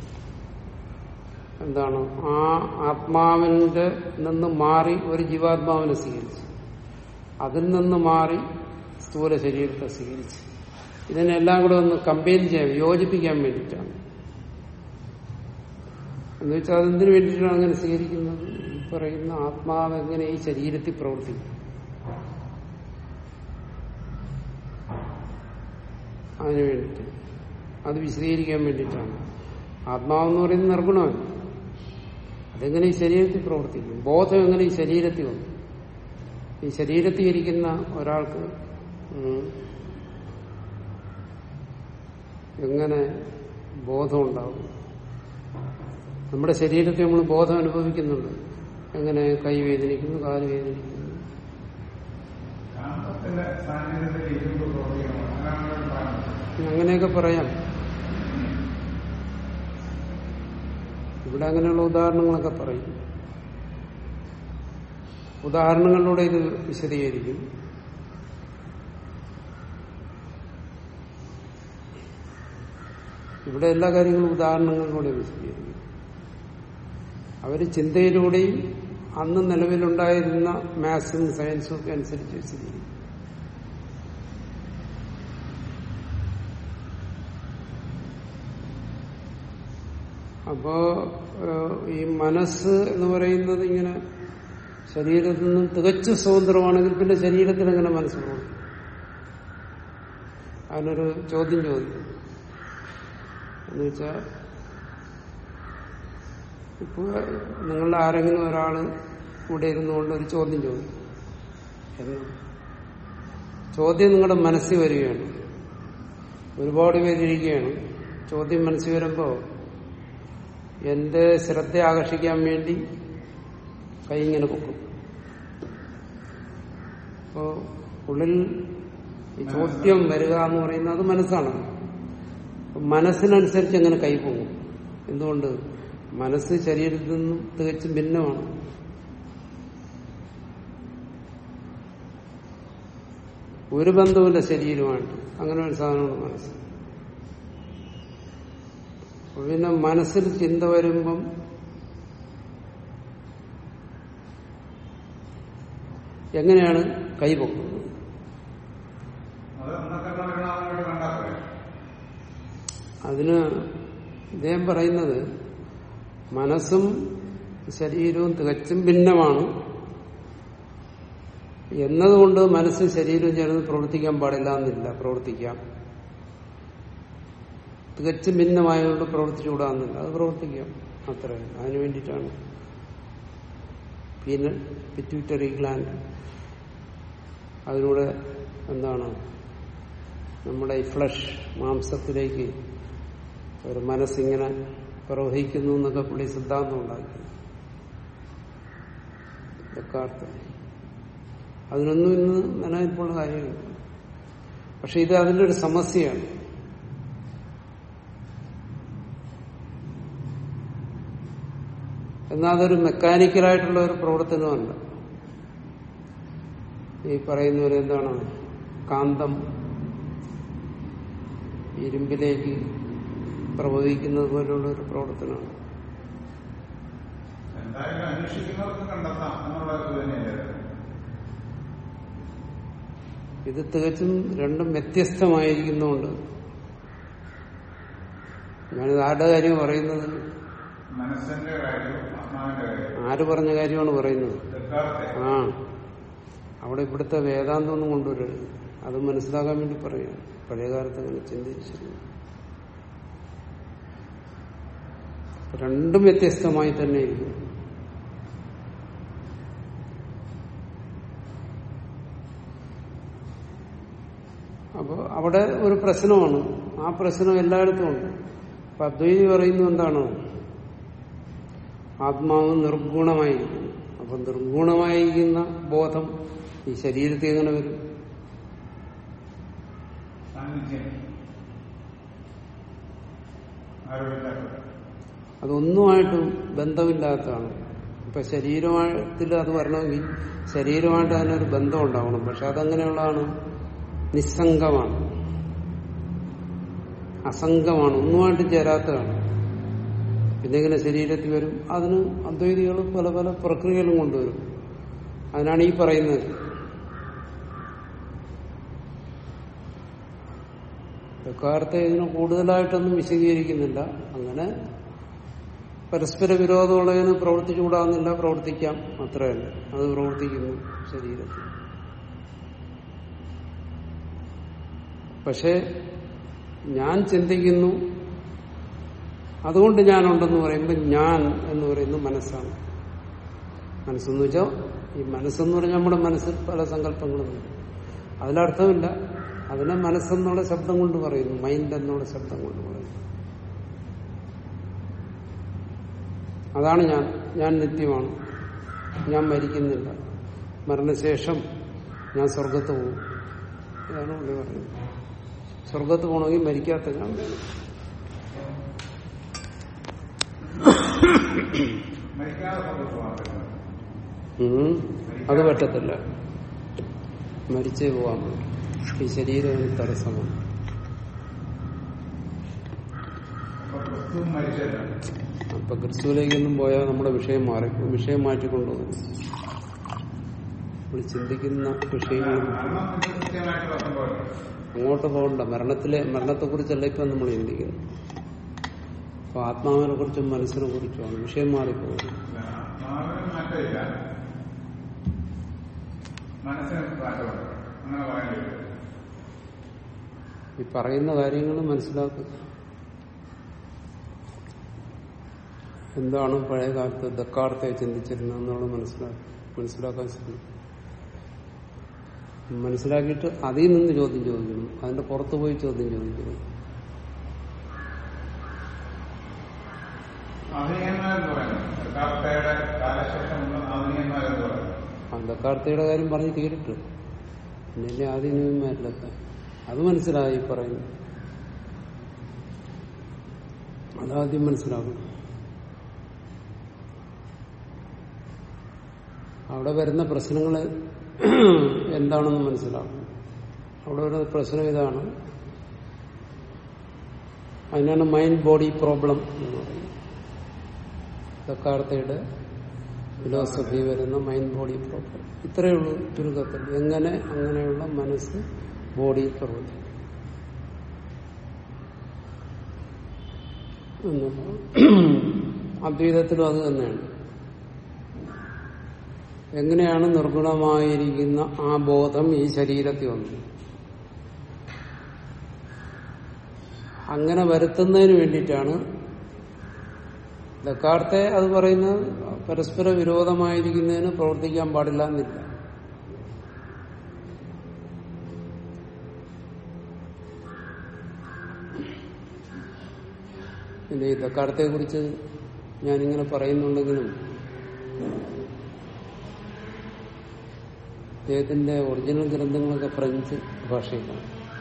എന്താണ് ആ ആത്മാവിന്റെ നിന്ന് മാറി ഒരു ജീവാത്മാവിനെ സ്വീകരിച്ചു അതിൽ നിന്ന് മാറി സ്ഥൂല ശരീരത്തെ സ്വീകരിച്ച് ഇതിനെല്ലാം കൂടെ ഒന്ന് കമ്പൈൻ ചെയ്യാൻ യോജിപ്പിക്കാൻ വേണ്ടിയിട്ടാണ് എന്ന് വെച്ചാൽ അതെന്തിനു വേണ്ടിയിട്ടാണ് അങ്ങനെ സ്വീകരിക്കുന്നത് ഈ പറയുന്ന ആത്മാവ് എങ്ങനെ ഈ ശരീരത്തിൽ പ്രവർത്തിക്കും അതിനു വേണ്ടിയിട്ട് അത് വിശദീകരിക്കാൻ വേണ്ടിയിട്ടാണ് ആത്മാവെന്ന് പറയുന്നത് നിർഗുണമല്ല അതെങ്ങനെ ഈ ശരീരത്തിൽ പ്രവർത്തിക്കും ബോധം എങ്ങനെ ഈ ശരീരത്തിൽ വന്നു ഈ ശരീരത്തിൽ ഇരിക്കുന്ന ഒരാൾക്ക് ഉം, എങ്ങനെ ബോധം ഉണ്ടാവും നമ്മുടെ ശരീരത്തിൽ നമ്മൾ ബോധം അനുഭവിക്കുന്നുണ്ട് എങ്ങനെ കൈ വേദനിക്കുന്നു കാല് വേദനിക്കുന്നു കാന്തത്തിന്റെ സാന്നിധ്യത്തിൽ ഇരുമ്പ് പ്രവർത്തിക്കണം അങ്ങനെയാണ് പറയുന്നത് അങ്ങനെയൊക്കെ പറയാം ഇവിടെ അങ്ങനെയുള്ള ഉദാഹരണങ്ങളൊക്കെ പറയും ഉദാഹരണങ്ങളിലൂടെ ഇത് വിശദീകരിക്കും ഇവിടെ എല്ലാ കാര്യങ്ങളും ഉദാഹരണങ്ങളിലൂടെ വിശദീകരിക്കും അവര് ചിന്തയിലൂടെയും അന്ന് നിലവിലുണ്ടായിരുന്ന മാത്സും സയൻസും ഒക്കെ അനുസരിച്ച് വിശദീകരിക്കും അപ്പോ ഏഹ്, ഈ മനസ്സ് എന്ന് പറയുന്നത് ഇങ്ങനെ ശരീരത്തിൽ നിന്നും തികച്ചും സ്വതന്ത്രമാണെങ്കിൽ പിന്നെ ശരീരത്തിൽ എങ്ങനെ മനസ്സ് പ്രവർത്തിക്കും അതിനൊരു ചോദ്യം ചോദിക്കും എന്ന് വെച്ചാൽ ഇപ്പൊ നിങ്ങളുടെ ആരെങ്കിലും ഒരാള് ഇവിടെ ഇരുന്നുകൊണ്ട് ഒരു ചോദ്യം ചോദിക്കും എന്ന് ചോദ്യം നിങ്ങളുടെ മനസ്സിൽ വരികയാണ് ഒരുപാട് പേരിരിക്കുകയാണ് ചോദ്യം മനസ്സിൽ വരുമ്പോ എന്റെ ശ്രദ്ധ ആകർഷിക്കാൻ വേണ്ടി കൈ ഇങ്ങനെ പൊക്കും അപ്പോ ഉള്ളിൽ ഈ ചോദ്യം വരിക എന്ന് പറയുന്നത് അത് മനസ്സാണ് അപ്പൊ മനസ്സിനനുസരിച്ച് അങ്ങനെ കൈ പൊങ്ങും എന്തുകൊണ്ട് മനസ്സ് ശരീരത്തിൽ നിന്നും തികച്ചും ഭിന്നമാണ് ഒരു ബന്ധവുമില്ല ശരീരമായിട്ട് അങ്ങനെ ഒരു സാധനമാണ് മനസ്സ് അപ്പൊ പിന്നെ മനസ്സിൽ ചിന്ത വരുമ്പം എങ്ങനെയാണ് കൈ പൊക്കുന്നത് അത് അന്നത്തെ പരിണാമങ്ങൾ കണ്ടാത്തേ അതിന് ഇദ്ദേഹം പറയുന്നത് മനസ്സും ശരീരവും തികച്ചും ഭിന്നമാണ് എന്നതുകൊണ്ട് മനസ്സും ശരീരവും ചേർന്ന് പ്രവർത്തിക്കാൻ പാടില്ല എന്നില്ല പ്രവർത്തിക്കാം തികച്ചും ഭിന്നമായതുകൊണ്ട് പ്രവർത്തിച്ചുകൂടാന്നില്ല അത് പ്രവർത്തിക്കാം അത്ര അതിനു വേണ്ടിയിട്ടാണ് പിന്നെ പിറ്റ്യൂട്ടറി ഗ്ലാൻഡ് അതിലൂടെ എന്താണ് നമ്മുടെ ഈ ഫ്ലഷ് മാംസത്തിലേക്ക് ഒരു മനസ്സിങ്ങനെ പ്രവഹിക്കുന്നു എന്നൊക്കെ പുള്ളി സിദ്ധാന്തം ഉണ്ടാക്കി ഡെക്കാർത്ത് അതിനൊന്നും ഇന്ന് നിലനിൽപ്പുള്ള കാര്യമില്ല പക്ഷെ ഇത് അതിന്റെ ഒരു സമസ്യയാണ് എന്നാൽ അതൊരു മെക്കാനിക്കലായിട്ടുള്ള ഒരു പ്രവർത്തനമല്ല ഈ പറയുന്നവരെ എന്താണ് കാന്തം ഇരുമ്പിലേക്ക് പ്രവഹിക്കുന്നത് പോലുള്ള ഒരു പ്രവർത്തനമാണ് എന്തായാലും അന്വേഷിക്കുന്നവർക്ക് കണ്ടെത്താം എന്നുള്ളത് തന്നെയല്ലേ ഇത് തികച്ചും രണ്ടും വ്യത്യസ്തമായിരിക്കുന്നതുകൊണ്ട് ഞാനിത് ആരുടെ കാര്യം പറയുന്നത് മനസ്സിന്റെ കാര്യവും ആത്മാവിന്റെ കാര്യവും ആര് പറഞ്ഞ കാര്യമാണ് പറയുന്നത് ദക്കാർത്തെ ആ അവിടെ ഇവിടുത്തെ വേദാന്തം ഒന്നും കൊണ്ടുവരരുത് അത് മനസ്സിലാക്കാൻ വേണ്ടി പറയാം പഴയ കാലത്ത് അങ്ങനെ ചിന്തിച്ചിരുന്നു രണ്ടും വ്യത്യസ്തമായി തന്നെ ഇരിക്കും അപ്പോൾ അവിടെ ഒരു പ്രശ്നമാണ് ആ പ്രശ്നം എല്ലായിടത്തും ഉണ്ട് അപ്പൊ അദ്വൈതി പറയുന്നത് എന്താണ് ആത്മാവ് നിർഗുണമായിരിക്കുന്നു അപ്പൊ നിർഗുണമായിരിക്കുന്ന ബോധം ഈ ശരീരത്തിൽ എങ്ങനെ വരും സാന്നിധ്യം ആരോഗ്യമില്ലാത്തത് അതൊന്നുമായിട്ടും ബന്ധമില്ലാത്തതാണ് ഇപ്പൊ ശരീരത്തിൽ അത് വരണമെങ്കിൽ ശരീരമായിട്ട് അതിനൊരു ബന്ധം ഉണ്ടാവണം പക്ഷെ അതങ്ങനെയുള്ളതാണ് നിസ്സംഗമാണ് അസംഗമാണ് ഒന്നുമായിട്ട് ചേരാത്തതാണ് പിന്നെ ഇങ്ങനെ ശരീരത്തിൽ വരും അതിന് അദ്വൈതികൾ പല പല പ്രക്രിയകളും കൊണ്ടുവരും അതിനാണ് ഈ പറയുന്നത് എക്കാലത്തെ ഇതിനെ കൂടുതലായിട്ടൊന്നും വിശദീകരിക്കുന്നില്ല അങ്ങനെ പരസ്പര വിരോധമുള്ളതിന് പ്രവർത്തിച്ചുകൂടാവുന്നില്ല പ്രവർത്തിക്കാം അത്രയല്ല അത് പ്രവർത്തിക്കുന്നു ശരീരത്തിൽ പക്ഷെ ഞാൻ ചിന്തിക്കുന്നു അതുകൊണ്ട് ഞാനുണ്ടെന്ന് പറയുമ്പോൾ ഞാൻ എന്ന് പറയുന്നത് മനസ്സാണ് മനസ്സെന്ന് വെച്ചാൽ ഈ മനസ്സെന്ന് പറഞ്ഞാൽ നമ്മുടെ മനസ്സിൽ പല സങ്കല്പങ്ങളുണ്ട് അതിലർത്ഥമില്ല അതിനെ മനസ്സെന്നുള്ള ശബ്ദം കൊണ്ട് പറയുന്നു മൈൻഡ് എന്നുള്ള ശബ്ദം കൊണ്ട് പറയുന്നു അതാണ് ഞാൻ ഞാൻ നിത്യമാണ് ഞാൻ മരിക്കുന്നില്ല മരണശേഷം ഞാൻ സ്വർഗത്ത് പോകും ഇതാണ് പുള്ളി പറയുന്നത് സ്വർഗത്ത് പോകണമെങ്കിൽ മരിക്കാത്ത ഞാൻ വേണം മരിക്കാതെ പുറത്തു പോകാൻ പറ്റുന്നത് ഉം. അത് പറ്റത്തില്ല മരിച്ചേ പോകാൻ പറ്റും ഈ ശരീരം ഒരു തടസ്സമാണ് അപ്പൊ ക്രിസ്തു മരിച്ചല്ല അപ്പൊ ക്രിസ്തുവിലേക്കൊന്നും പോയാൽ നമ്മുടെ വിഷയം മാറി വിഷയം മാറ്റിക്കൊണ്ടുപോകും നമ്മൾ ചിന്തിക്കുന്ന വിഷയങ്ങൾ മരണം ഇത് കൃത്യമായിട്ട് സംഭവം അങ്ങോട്ട് പോകണ്ട മരണത്തിലെ മരണത്തെക്കുറിച്ചല്ല ഇപ്പം നമ്മൾ ചിന്തിക്കുന്നു അപ്പൊ ആത്മാവിനെ കുറിച്ചും മനസ്സിനെ കുറിച്ചുമാണ് വിഷയം മാറിപ്പോകുന്നത് ആത്മാവിന് മാറ്റമില്ല മനസ്സിന് മാറ്റമുണ്ട് അങ്ങനെ പറയാൻ കഴിയും ഈ പറയുന്ന കാര്യങ്ങൾ മനസ്സിലാക്കുക എന്താണ് പഴയ കാലത്ത് ദക്കാർത്തെ ചിന്തിച്ചിരുന്നത് എന്നുള്ളത് മനസ്സിലാക്കി മനസ്സിലാക്കാൻ ശ്രമിക്കും മനസ്സിലാക്കിയിട്ട് അതിൽ നിന്ന് ചോദ്യം ചോദിക്കണം അതിന്റെ പുറത്ത് പോയി ചോദ്യം ചോദിക്കണം ആധുനികന്മാരെന്ന് പറയുന്നത് ദക്കാർത്തയുടെ കാലശേഷമുള്ള ആധുനികന്മാരെന്ന് പറയുന്നത് ആ ദക്കാർത്തയുടെ കാര്യം പറഞ്ഞ് തീരിട്ട് പിന്നെ ആദ്യമേരിലൊക്കെ അത് മനസ്സിലായി പറയുന്നു അതാദ്യം മനസ്സിലാക്കണം അവിടെ വരുന്ന പ്രശ്നങ്ങൾ എന്താണെന്ന് മനസ്സിലാക്കണം അവിടെ ഒരു പ്രശ്നം ഇതാണ് അതിനാണ് മൈൻഡ് ബോഡി പ്രോബ്ലം എന്ന് പറയുന്നത് ദക്കാർത്തയുടെ ഫിലോസഫി വരുന്ന മൈൻഡ് ബോഡി പ്രോബ്ലം ഇത്രയേ ഉള്ളൂ ചുരുക്കത്തിൽ എങ്ങനെ അങ്ങനെയുള്ള മനസ്സ് ബോഡി പ്രവർത്തിക്കും എന്നുള്ളത് അദ്വൈതത്തിലും അത് തന്നെയാണ് എങ്ങനെയാണ് നിർഗുണമായിരിക്കുന്ന ആ ബോധം ഈ ശരീരത്തിൽ വന്നത് അങ്ങനെ വരുത്തുന്നതിന് വേണ്ടിയിട്ടാണ് ദക്കാർത്തെ അത് പറയുന്നത് പരസ്പര വിരോധമായിരിക്കുന്നതിന് പ്രവർത്തിക്കാൻ പാടില്ല എന്നില്ല പിന്നെ ഈ ദക്കാർത്തെ കുറിച്ച് ഞാനിങ്ങനെ പറയുന്നുണ്ടെങ്കിലും അദ്ദേഹത്തിന്റെ ഒറിജിനൽ ഗ്രന്ഥങ്ങളൊക്കെ ഫ്രഞ്ച് ഭാഷയിലാണ്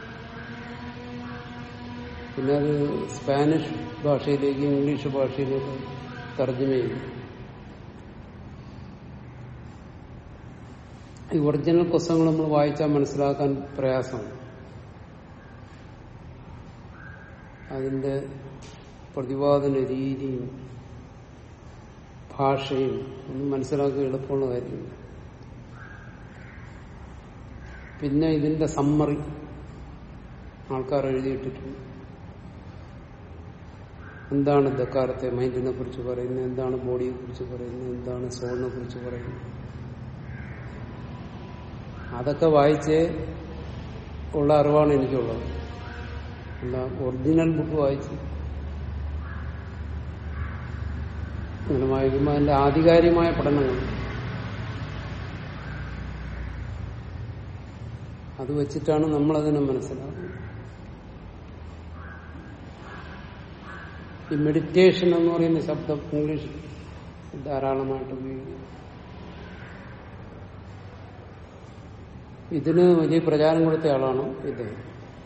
പിന്നെ അത് സ്പാനിഷ് ഭാഷയിലേക്ക് ഇംഗ്ലീഷ് ഭാഷയിലേക്ക് തർജ്ജമ ചെയ്തു ഈ ഒറിജിനൽ പുസ്തകങ്ങൾ നമ്മൾ വായിച്ചാൽ മനസ്സിലാക്കാൻ പ്രയാസമാണ് അതിന്റെ പ്രതിപാദന രീതിയും ഭാഷയും ഒന്നും മനസ്സിലാക്കാൻ എളുപ്പമുള്ള കാര്യമില്ല പിന്നെ ഇതിന്റെ സമ്മറി ആൾക്കാർ എഴുതിയിട്ടിട്ടുണ്ട് എന്താണ് ദക്കാരത്തെ മൈൻഡിനെ കുറിച്ച് പറയുന്നത് എന്താണ് ബോഡിയെ കുറിച്ച് പറയുന്നത് എന്താണ് സോളിനെ കുറിച്ച് പറയുന്നത് അതൊക്കെ വായിച്ചേ ഉള്ള അറിവാണ് എനിക്കുള്ളത് അല്ല ഒറിജിനൽ ബുക്ക് വായിച്ച് അങ്ങനെ വായിക്കുമ്പോൾ അതിന്റെ ആധികാരികമായ പഠനങ്ങൾ അത് വെച്ചിട്ടാണ് നമ്മളതിനെ മനസ്സിലാക്കുന്നത് ഈ മെഡിറ്റേഷൻ എന്ന് പറയുന്ന ശബ്ദം ഇംഗ്ലീഷ് ധാരാളമായിട്ട് ഉപയോഗിക്കും ഇതിന് വലിയ പ്രചാരം കൊടുത്ത ആളാണ് ഇദ്ദേഹം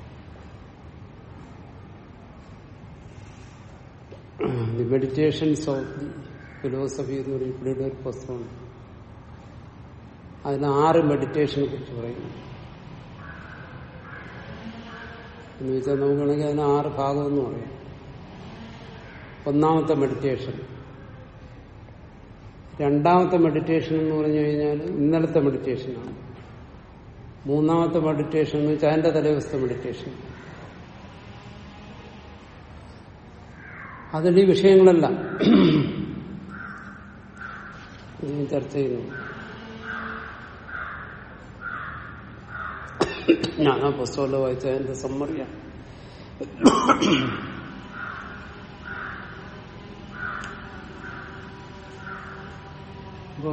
the meditations of the philosophy എന്ന് പറയുന്ന പുള്ളിയുടെ ഒരു പുസ്തകമാണ് അതിന് ആറ് മെഡിറ്റേഷനെ കുറിച്ച് പറയുന്നു എന്ന് വെച്ചാൽ നോക്കുകയാണെങ്കിൽ അതിന് ആറ് ഭാഗം എന്ന് പറയാം ഒന്നാമത്തെ മെഡിറ്റേഷൻ രണ്ടാമത്തെ മെഡിറ്റേഷൻ എന്ന് പറഞ്ഞു കഴിഞ്ഞാൽ ഇന്നലത്തെ മെഡിറ്റേഷനാണ് മൂന്നാമത്തെ മെഡിറ്റേഷൻ എന്ന് വെച്ചാൽ അതിന്റെ തലേവസ്ഥ മെഡിറ്റേഷൻ അതിൽ ഈ വിഷയങ്ങളെല്ലാം ഇനി ചർച്ച ചെയ്യുന്നു ഞാൻ ആ പുസ്തകമല്ല വായിച്ച അതിന്റെ സമ്മറിയാണ് അപ്പോ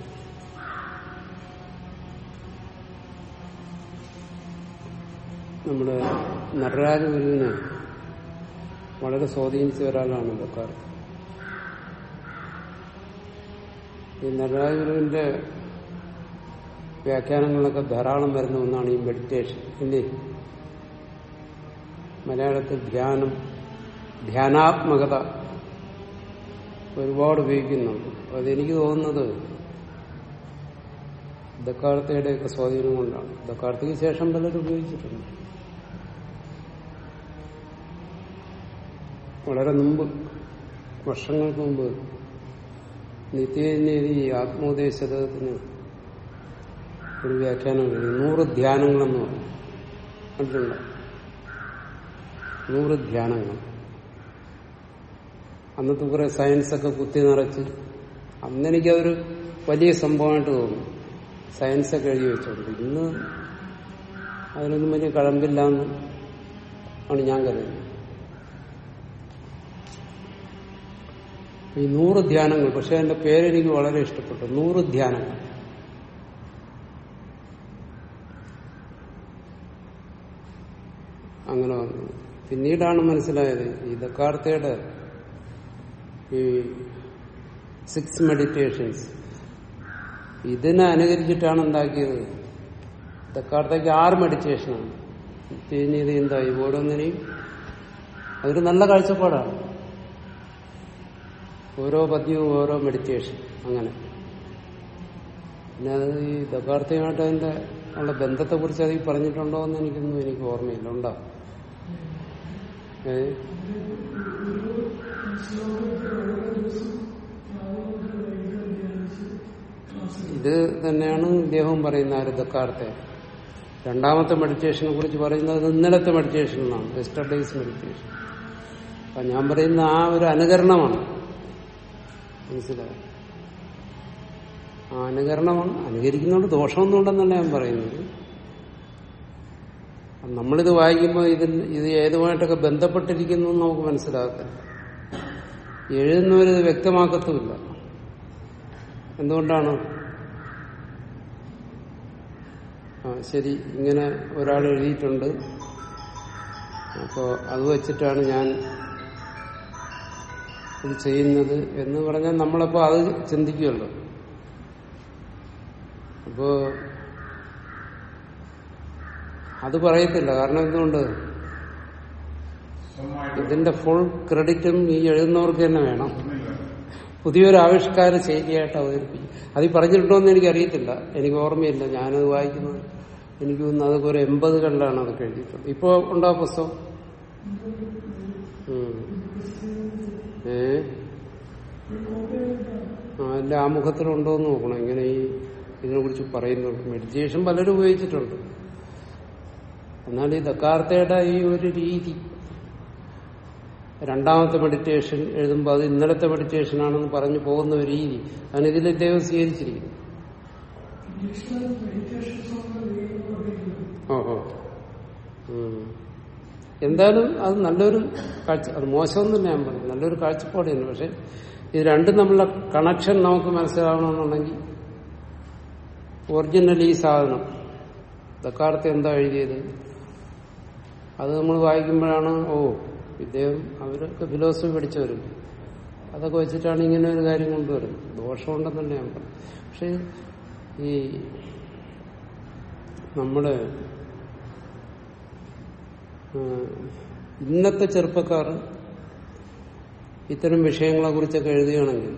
നമ്മുടെ നടരാജ ഗുരുവിനെ വളരെ സ്വാധീനിച്ച ഒരാളാണ് ബക്കാർ ഈ നടരാജ ഗുരുവിന്റെ വ്യാഖ്യാനങ്ങളൊക്കെ ധാരാളം വരുന്ന ഒന്നാണ് ഈ മെഡിറ്റേഷൻ ഇല്ലേ മലയാളത്തിൽ ധ്യാനം ധ്യാനാത്മകത ഒരുപാട് ഉപയോഗിക്കുന്നുണ്ട് അതെനിക്ക് തോന്നുന്നത് ദക്കാർത്തയുടെയൊക്കെ സ്വാധീനം കൊണ്ടാണ് ദക്കാർത്തയ്ക്ക് ശേഷം പലരും ഉപയോഗിച്ചിട്ടുണ്ട് വളരെ മുമ്പ് വർഷങ്ങൾക്ക് മുമ്പ് നിത്യനീതി ആത്മോദേശത്തിന് ഒരു വ്യാഖ്യാനം എഴുതി നൂറ് ധ്യാനങ്ങളെന്ന് പറഞ്ഞു കണ്ടിട്ടുണ്ടോ നൂറ് ധ്യാനങ്ങൾ അന്നത്തെ കുറെ സയൻസൊക്കെ കുത്തി നിറച്ച് അന്നെനിക്കതൊരു വലിയ സംഭവമായിട്ട് തോന്നുന്നു സയൻസൊക്കെ എഴുതി വെച്ചോണ്ട് ഇന്ന് അതിനൊന്നും വലിയ കഴമ്പില്ല എന്ന് ആണ് ഞാൻ കരുതുന്നത് ഈ നൂറ് ധ്യാനങ്ങൾ പക്ഷെ എന്റെ പേരെനിക്ക് വളരെ ഇഷ്ടപ്പെട്ടു നൂറ് ധ്യാനങ്ങൾ അങ്ങനെ വന്നു പിന്നീടാണ് മനസ്സിലായത് ഈ ദക്കാർത്തയുടെ ഈ സിക്സ് മെഡിറ്റേഷൻസ് ഇതിനെ അനുകരിച്ചിട്ടാണ് ഉണ്ടാക്കിയത് ദക്കാർത്തയ്ക്ക് ആറ് മെഡിറ്റേഷനാണ് തിരിഞ്ഞത് എന്തായി ഓരോന്നിനെയും അതൊരു നല്ല കാഴ്ചപ്പാടാണ് ഓരോ പദ്യവും ഓരോ മെഡിറ്റേഷൻ അങ്ങനെ പിന്നെ അത് ഈ ദക്കാർത്തയുമായിട്ട് അതിന്റെ ഉള്ള ബന്ധത്തെ കുറിച്ച് അതിൽ പറഞ്ഞിട്ടുണ്ടോ എന്ന് എനിക്കൊന്നും എനിക്ക് ഓർമ്മയില്ല ഉണ്ടോ ഏ ഇത് തന്നെയാണ് ഇദ്ദേഹവും പറയുന്ന ആര് ദക്കാർത്തെ രണ്ടാമത്തെ മെഡിറ്റേഷനെ കുറിച്ച് പറയുന്നത് ഇന്നലത്തെ മെഡിറ്റേഷൻ എന്നാണ് എസ്റ്റർഡേസ് മെഡിറ്റേഷൻ അപ്പൊ ഞാൻ പറയുന്ന ആ ഒരു അനുകരണമാണ് മനസ്സിലായോ ആ അനുകരണമാണ് അനുകരിക്കുന്നതുകൊണ്ട് ദോഷമൊന്നും ഉണ്ടെന്നല്ല ഞാൻ പറയുന്നത് നമ്മളിത് വായിക്കുമ്പോൾ ഇതിന് ഇത് ഏതുമായിട്ടൊക്കെ ബന്ധപ്പെട്ടിരിക്കുന്നു എന്ന് നമുക്ക് മനസ്സിലാക്കാം എഴുതുന്നവരിത് വ്യക്തമാക്കത്തുമില്ല എന്തുകൊണ്ടാണ് ആ ശരി ഇങ്ങനെ ഒരാൾ എഴുതിയിട്ടുണ്ട് അപ്പോൾ അത് വെച്ചിട്ടാണ് ഞാൻ ഇത് ചെയ്യുന്നത് എന്ന് പറഞ്ഞാൽ നമ്മളപ്പോ അത് ചിന്തിക്കുമല്ലോ അപ്പോ അത് പറയത്തില്ല കാരണം എന്തുകൊണ്ട് സ്വന്തമായിട്ട് ഇതിന്റെ ഫുൾ ക്രെഡിറ്റും ഈ എഴുതുന്നവർക്ക് തന്നെ വേണം ഒന്നുമില്ല പുതിയൊരു ആവിഷ്കാര ശൈലിയായിട്ട് അവതരിപ്പിക്കും അത് ഈ പറഞ്ഞിട്ടുണ്ടോ എന്ന് എനിക്കറിയത്തില്ല എനിക്ക് ഓർമ്മയില്ല ഞാനത് വായിക്കുന്നത് എനിക്ക് തോന്നുന്നു അതൊക്കെ ഒരു എൺപതുകളിലാണ് അതൊക്കെ എഴുതിയിട്ടുള്ളത് ഇപ്പോ ഉണ്ടോ ആ പുസ്തകം ഉം. ഏ ആ അല്ല ആമുഖത്തിലുണ്ടോ എന്ന് നോക്കണം ഇങ്ങനെ ഈ ഇതിനെ കുറിച്ച് പറയുന്നുണ്ട് മെഡിറ്റേഷൻ പലരും ഉപയോഗിച്ചിട്ടുണ്ട് എന്നാൽ ഈ ദക്കാർത്തയുടെ ഈ ഒരു രീതി രണ്ടാമത്തെ മെഡിറ്റേഷൻ എഴുതുമ്പോൾ അത് ഇന്നലത്തെ മെഡിറ്റേഷൻ ആണെന്ന് പറഞ്ഞു പോകുന്ന ഒരു രീതി അതാണ് ഇതിൽ ദൈവം സ്വീകരിച്ചിരിക്കുന്നത് ഓഹോ ഉം. എന്തായാലും അത് നല്ലൊരു കാഴ്ച അത് മോശമൊന്നുമില്ല ഞാൻ പറഞ്ഞു നല്ലൊരു കാഴ്ചപ്പാട് തന്നെ പക്ഷെ ഇത് രണ്ടും തമ്മിലുള്ള കണക്ഷൻ നമുക്ക് മനസ്സിലാവണമെന്നുണ്ടെങ്കിൽ ഒറിജിനൽ ഈ സാധനം ദക്കാർത്ത് എന്താ എഴുതിയത് അത് നമ്മൾ വായിക്കുമ്പോഴാണ് ഓ ഇദ്ദേഹം അവരൊക്കെ ഫിലോസഫി പഠിച്ചവരും അതൊക്കെ വെച്ചിട്ടാണ് ഇങ്ങനെ ഒരു കാര്യം കൊണ്ടുവരുന്നത് ദോഷമുണ്ടെന്നല്ല ഞാൻ പറഞ്ഞു പക്ഷെ ഈ നമ്മുടെ ആ, ഇന്നത്തെ ചെറുപ്പക്കാർ ഇത്തരം വിഷയങ്ങളെ കുറിച്ചൊക്കെ എഴുതുകയാണെങ്കിൽ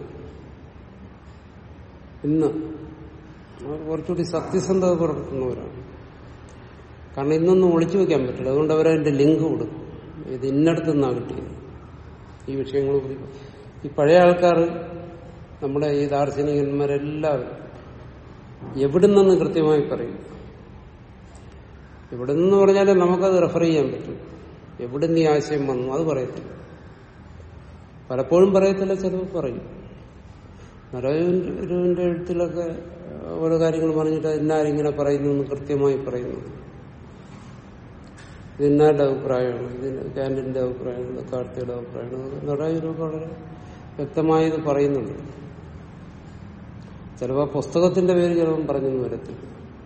ഇന്ന് അവർ കുറച്ചുകൂടി സത്യസന്ധത പുലർത്തുന്നവരാണ് കാരണം ഇന്നൊന്നും ഒളിച്ചു വെക്കാൻ പറ്റില്ല അതുകൊണ്ട് അവരതിന്റെ ലിങ്ക് കൊടുക്കും ഇത് ഇന്നടത്തു നിന്നാണ് കിട്ടിയത് ഈ വിഷയങ്ങളെ കുറിച്ച് ഈ പഴയ ആൾക്കാർ നമ്മുടെ ഈ ദാർശനികന്മാരെല്ലാവരും എവിടുന്നെന്ന് കൃത്യമായി പറയും എവിടെ നിന്ന് പറഞ്ഞാൽ നമുക്കത് റെഫർ ചെയ്യാൻ പറ്റും എവിടുന്ന് ഈ ആശയം വന്നു അത് പറയത്തില്ല പലപ്പോഴും പറയത്തില്ല ചിലപ്പോൾ പറയും നരവിന്റെ എഴുത്തിലൊക്കെ ഓരോ കാര്യങ്ങൾ പറഞ്ഞിട്ട് ഇന്നാരിങ്ങനെ പറയുന്നു എന്ന് കൃത്യമായി പറയുന്നു ഇത് ഇന്നാരുടെ അഭിപ്രായമാണ് ഇതിന് കാൻഡിന്റെ അഭിപ്രായമാണ് കാർത്തിയുടെ അഭിപ്രായമാണ് നടായൂരൊക്കെ വളരെ വ്യക്തമായി ഇത് പറയുന്നുണ്ട് ചിലപ്പോൾ പുസ്തകത്തിന്റെ പേര് ചിലപ്പം പറഞ്ഞെന്ന് വരത്തില്ല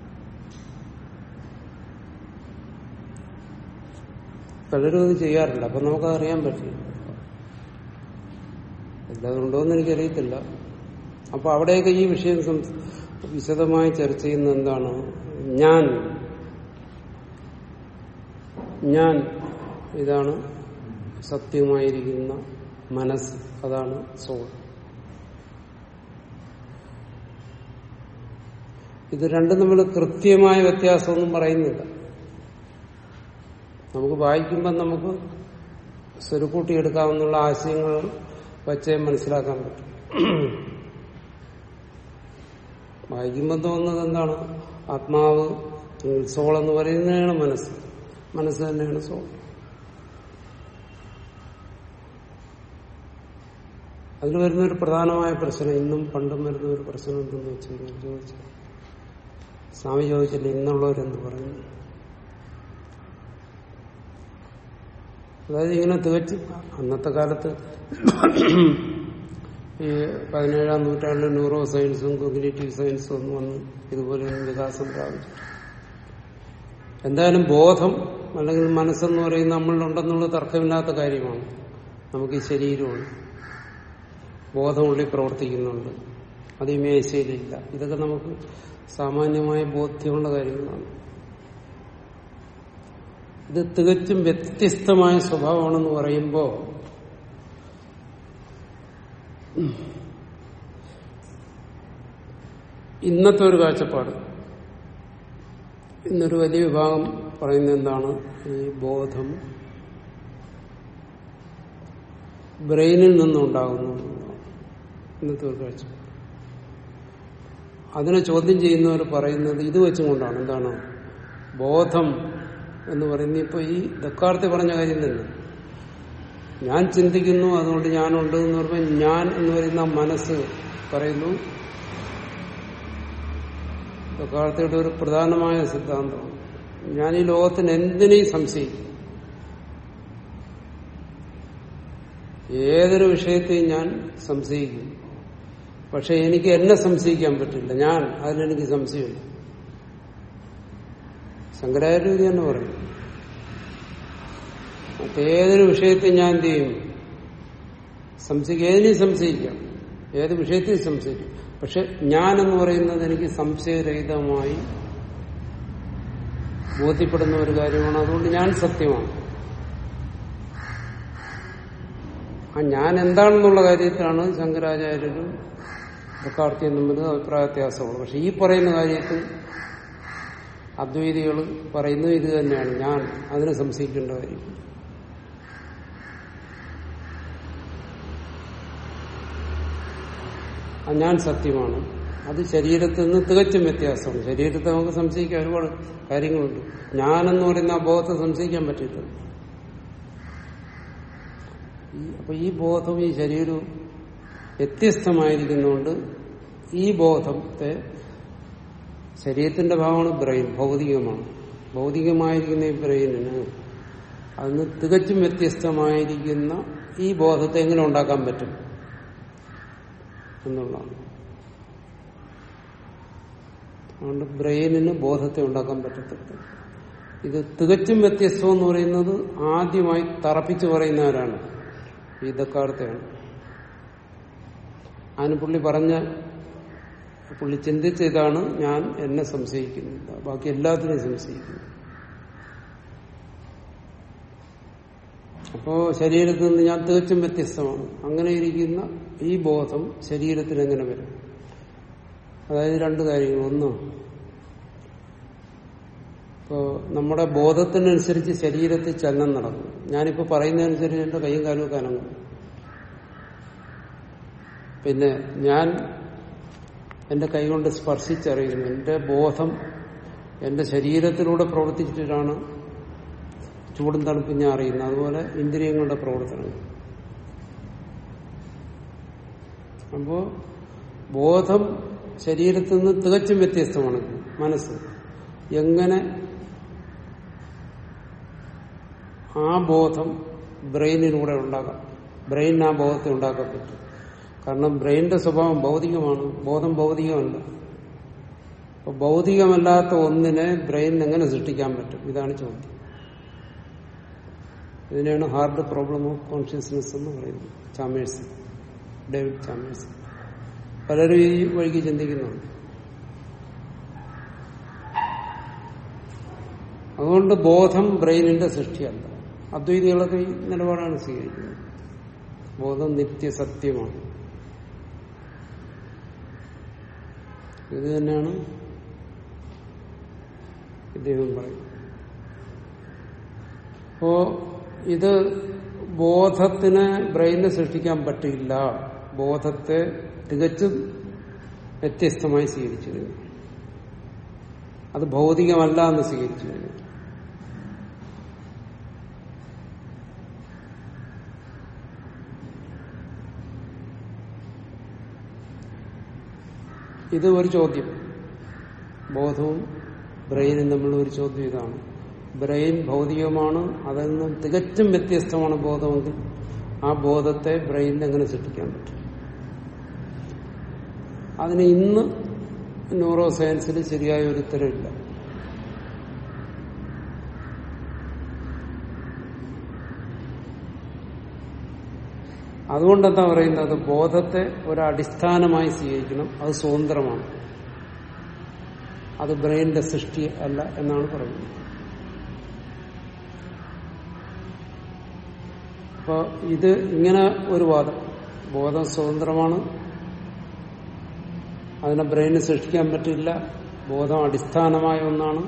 പലരും അത് ചെയ്യാറില്ല അപ്പൊ നമുക്കത് അറിയാൻ പറ്റില്ല എല്ലാതുണ്ടോന്ന് എനിക്കറിയത്തില്ല അപ്പൊ അവിടെയൊക്കെ ഈ വിഷയം സംസ്- വിശദമായി ചർച്ച ചെയ്യുന്ന എന്താണ് ഞാൻ ഞാൻ ഇതാണ് സത്യമായിരിക്കുന്ന മനസ്സ് അതാണ് സോൾ ഇത് രണ്ടും തമ്മിൽ കൃത്യമായ വ്യത്യാസമൊന്നും പറയുന്നില്ല നമുക്ക് വായിക്കുമ്പോൾ നമുക്ക് സ്വരുക്കൂട്ടിയെടുക്കാവുന്ന ആശയങ്ങൾ വച്ചേ മനസ്സിലാക്കാൻ പറ്റും വായിക്കുമ്പോൾ തോന്നുന്നത് എന്താണ് ആത്മാവ് സോൾ എന്ന് പറയുന്നതാണ് മനസ്സ് മനസ്സ് തന്നെയാണ് സോൾ അതിൽ വരുന്ന ഒരു പ്രധാനമായ പ്രശ്നം ഇന്നും പണ്ടും വരുന്ന ഒരു പ്രശ്നം എന്തെന്ന് വെച്ച് കഴിഞ്ഞാൽ ചോദിച്ചു സ്വാമി ചോദിച്ചില്ല ഇന്നുള്ളവരെന്ത് പറയുന്നു അതായത് ഇങ്ങനെ തികച്ചും അന്നത്തെ കാലത്ത് ഈ പതിനേഴാം നൂറ്റാണ്ടിൽ ന്യൂറോ സയൻസും കോഗ്നേറ്റീവ് സയൻസും ഒന്നും വന്ന് ഇതുപോലെ ഒന്നും വികാസം പ്രാപിച്ചു എന്തായാലും ബോധം അല്ലെങ്കിൽ മനസ്സെന്ന് പറയുന്നത് നമ്മളിലുണ്ടെന്നുള്ള തർക്കമില്ലാത്ത കാര്യമാണ് നമുക്ക് ഈ ശരീരമുണ്ട് ബോധമുള്ളിൽ പ്രവർത്തിക്കുന്നുണ്ട് അത് ഈ മേശയിലില്ല ഇതൊക്കെ നമുക്ക് സാമാന്യമായ ബോധ്യമുള്ള കാര്യങ്ങളാണ് ഇത് തികച്ചും വ്യത്യസ്തമായ സ്വഭാവമാണെന്ന് പറയുമ്പോൾ ഇന്നത്തെ ഒരു കാഴ്ചപ്പാട് ഇന്നൊരു വലിയ വിഭാഗം പറയുന്നത് എന്താണ് ഈ ബോധം ബ്രെയിനിൽ നിന്നുണ്ടാകുന്നു എന്നുള്ളതാണ്. ഇന്നത്തെ ഒരു കാഴ്ചപ്പാട് അതിനെ ചോദ്യം ചെയ്യുന്നവർ പറയുന്നത് ഇത് വെച്ചും കൊണ്ടാണ് എന്താണ് ബോധം എന്ന് പറയുന്നത് ഇപ്പൊ ഈ ദക്കാർത്തി പറഞ്ഞ കാര്യം തന്നെ ഞാൻ ചിന്തിക്കുന്നു അതുകൊണ്ട് ഞാനുണ്ട് എന്ന് പറയുമ്പോൾ ഞാൻ എന്ന് പറയുന്ന മനസ്സ് പറയുന്നു ദക്കാർത്തിയുടെ ഒരു പ്രധാനമായ സിദ്ധാന്തമാണ് ഞാൻ ഈ ലോകത്തിന് എന്തിനേയും സംശയിക്കും ഏതൊരു വിഷയത്തെയും ഞാൻ സംശയിക്കും പക്ഷെ എനിക്ക് എന്നെ സംശയിക്കാൻ പറ്റില്ല ഞാൻ അതിലെനിക്ക് സംശയമില്ല ശങ്കരാചാര്യ ഇത് തന്നെ പറയും മറ്റേതൊരു വിഷയത്തെ ഞാൻ എന്ത് ചെയ്യും സംശയിക്കും ഏതിനെയും സംശയിക്കാം ഏത് വിഷയത്തെയും സംശയിക്കും പക്ഷെ ഞാൻ എന്ന് പറയുന്നത് എനിക്ക് സംശയരഹിതമായി ബോധ്യപ്പെടുന്ന ഒരു കാര്യമാണ് അതുകൊണ്ട് ഞാൻ സത്യമാണ് ആ ഞാൻ എന്താണെന്നുള്ള കാര്യത്തിലാണ് ശങ്കരാചാര്യരും ദക്കാർത്തിയും തമ്മിൽ അഭിപ്രായ വ്യത്യാസമുള്ളത് പക്ഷെ ഈ പറയുന്ന കാര്യത്തിൽ അദ്വൈതികൾ പറയുന്നത് ഇത് തന്നെയാണ് ഞാൻ അതിനെ സംശയിക്കേണ്ട കാര്യം ആ ഞാൻ സത്യമാണ് അത് ശരീരത്തിൽ നിന്ന് തികച്ചും വ്യത്യാസമാണ് ശരീരത്തെ നമുക്ക് സംശയിക്കാൻ ഒരുപാട് കാര്യങ്ങളുണ്ട് ഞാനെന്ന് പറയുന്ന ആ ബോധത്തെ സംശയിക്കാൻ പറ്റിയിട്ടുണ്ട് ഈ- അപ്പൊ ഈ ബോധവും ഈ ശരീരവും വ്യത്യസ്തമായിരിക്കുന്നതുകൊണ്ട് ഈ ബോധത്തെ ശരീരത്തിന്റെ ഭാഗമാണ് ബ്രെയിൻ ഭൗതികമാണ് ഭൗതികമായിരിക്കുന്ന ഈ ബ്രെയിനിന് അതിന് തികച്ചും വ്യത്യസ്തമായിരിക്കുന്ന ഈ ബോധത്തെ എങ്ങനെ ഉണ്ടാക്കാൻ പറ്റും എന്നുള്ളതാണ് അതുകൊണ്ട് ബ്രെയിനിന് ബോധത്തെ ഉണ്ടാക്കാൻ പറ്റത്തില്ല ഇത് തികച്ചും വ്യത്യസ്തം എന്ന് പറയുന്നത് ആദ്യമായി തറപ്പിച്ചു പറയുന്നവരാണ് ഈ ദക്കാർത്തയാണ് അതിന് പുള്ളി പറഞ്ഞ പുള്ളി ചിന്തിച്ച ഇതാണ് ഞാൻ എന്നെ സംശയിക്കുന്നില്ല ബാക്കി എല്ലാത്തിനെയും സംശയിക്കുന്നു അപ്പോ ശരീരത്തിൽ നിന്ന് ഞാൻ തികച്ചും വ്യത്യസ്തമാണ് അങ്ങനെ ഇരിക്കുന്ന ഈ ബോധം ശരീരത്തിൽ എങ്ങനെ വരും അതായത് രണ്ട് കാര്യങ്ങൾ ഒന്ന് ഇപ്പോ നമ്മുടെ ബോധത്തിനനുസരിച്ച് ശരീരത്തിൽ ചലനം നടക്കും ഞാനിപ്പോ പറയുന്നതനുസരിച്ച് എന്റെ കൈയും കാലും ഒക്കെ അനങ്ങും പിന്നെ ഞാൻ എന്റെ കൈകൊണ്ട് സ്പർശിച്ചറിയുന്നു എന്റെ ബോധം എന്റെ ശരീരത്തിലൂടെ പ്രവർത്തിച്ചിട്ടാണ് ചൂടും തണുപ്പും ഞാൻ അറിയുന്നത് അതുപോലെ ഇന്ദ്രിയങ്ങളുടെ പ്രവർത്തനം അപ്പോ ബോധം ശരീരത്തിൽ നിന്ന് തികച്ചും വ്യത്യസ്തമാണ് മനസ്സ് എങ്ങനെ ആ ബോധം ബ്രെയിനിലൂടെ ഉണ്ടാക്കാം ബ്രെയിൻ ആ ബോധത്തെ ഉണ്ടാക്കാൻ പറ്റും കാരണം ബ്രെയിനിന്റെ സ്വഭാവം ഭൗതികമാണ് ബോധം ഭൗതികമല്ല അപ്പൊ ഭൗതികമല്ലാത്ത ഒന്നിനെ ബ്രെയിൻ എങ്ങനെ സൃഷ്ടിക്കാൻ പറ്റും ഇതാണ് ചോദ്യം ഇതിനെയാണ് ഹാർഡ് പ്രോബ്ലം ഓഫ് കോൺഷ്യസ്നെസ് എന്ന് പറയുന്നത് ചാമേഴ്സ് ഡേവിഡ് ചാമേഴ്സ് പലരും ഈ വഴിക്ക് ചിന്തിക്കുന്നുണ്ട് അതുകൊണ്ട് ബോധം ബ്രെയിനിന്റെ സൃഷ്ടിയല്ല അദ്വൈതികളൊക്കെ ഈ നിലപാടാണ് സ്വീകരിക്കുന്നത് ബോധം നിത്യസത്യമാണ് ഇത് തന്നെയാണ് ഇദ്ദേഹം പറയുന്നത് അപ്പോ ഇത് ബോധത്തിന് ബ്രെയിനിന് സൃഷ്ടിക്കാൻ പറ്റില്ല ബോധത്തെ തികച്ചും വ്യത്യസ്തമായി സ്വീകരിച്ചു കഴിഞ്ഞു അത് ഭൗതികമല്ല എന്ന് സ്വീകരിച്ചു കഴിഞ്ഞു ഇത് ഒരു ചോദ്യം ബോധവും ബ്രെയിനും തമ്മിലുള്ള ഒരു ചോദ്യം ഇതാണ് ബ്രെയിൻ ഭൗതികമാണ് അതിൽ നിന്നും തികച്ചും വ്യത്യസ്തമാണ് ബോധമെങ്കിൽ ആ ബോധത്തെ ബ്രെയിനിൽ എങ്ങനെ സൃഷ്ടിക്കാൻ പറ്റും അതിന് ഇന്ന് ന്യൂറോ സയൻസിൽ ശരിയായ ഒരു ഉത്തരവില്ല അതുകൊണ്ട് എന്താ പറയുന്നത് ബോധത്തെ ഒരടിസ്ഥാനമായി സ്വീകരിക്കണം അത് സ്വതന്ത്രമാണ് അത് ബ്രെയിനിന്റെ സൃഷ്ടി അല്ല എന്നാണ് പറയുന്നത് അപ്പൊ ഇത് ഇങ്ങനെ ഒരു വാദം ബോധം സ്വതന്ത്രമാണ് അതിനെ ബ്രെയിന് സൃഷ്ടിക്കാൻ പറ്റില്ല ബോധം അടിസ്ഥാനമായ ഒന്നാണ്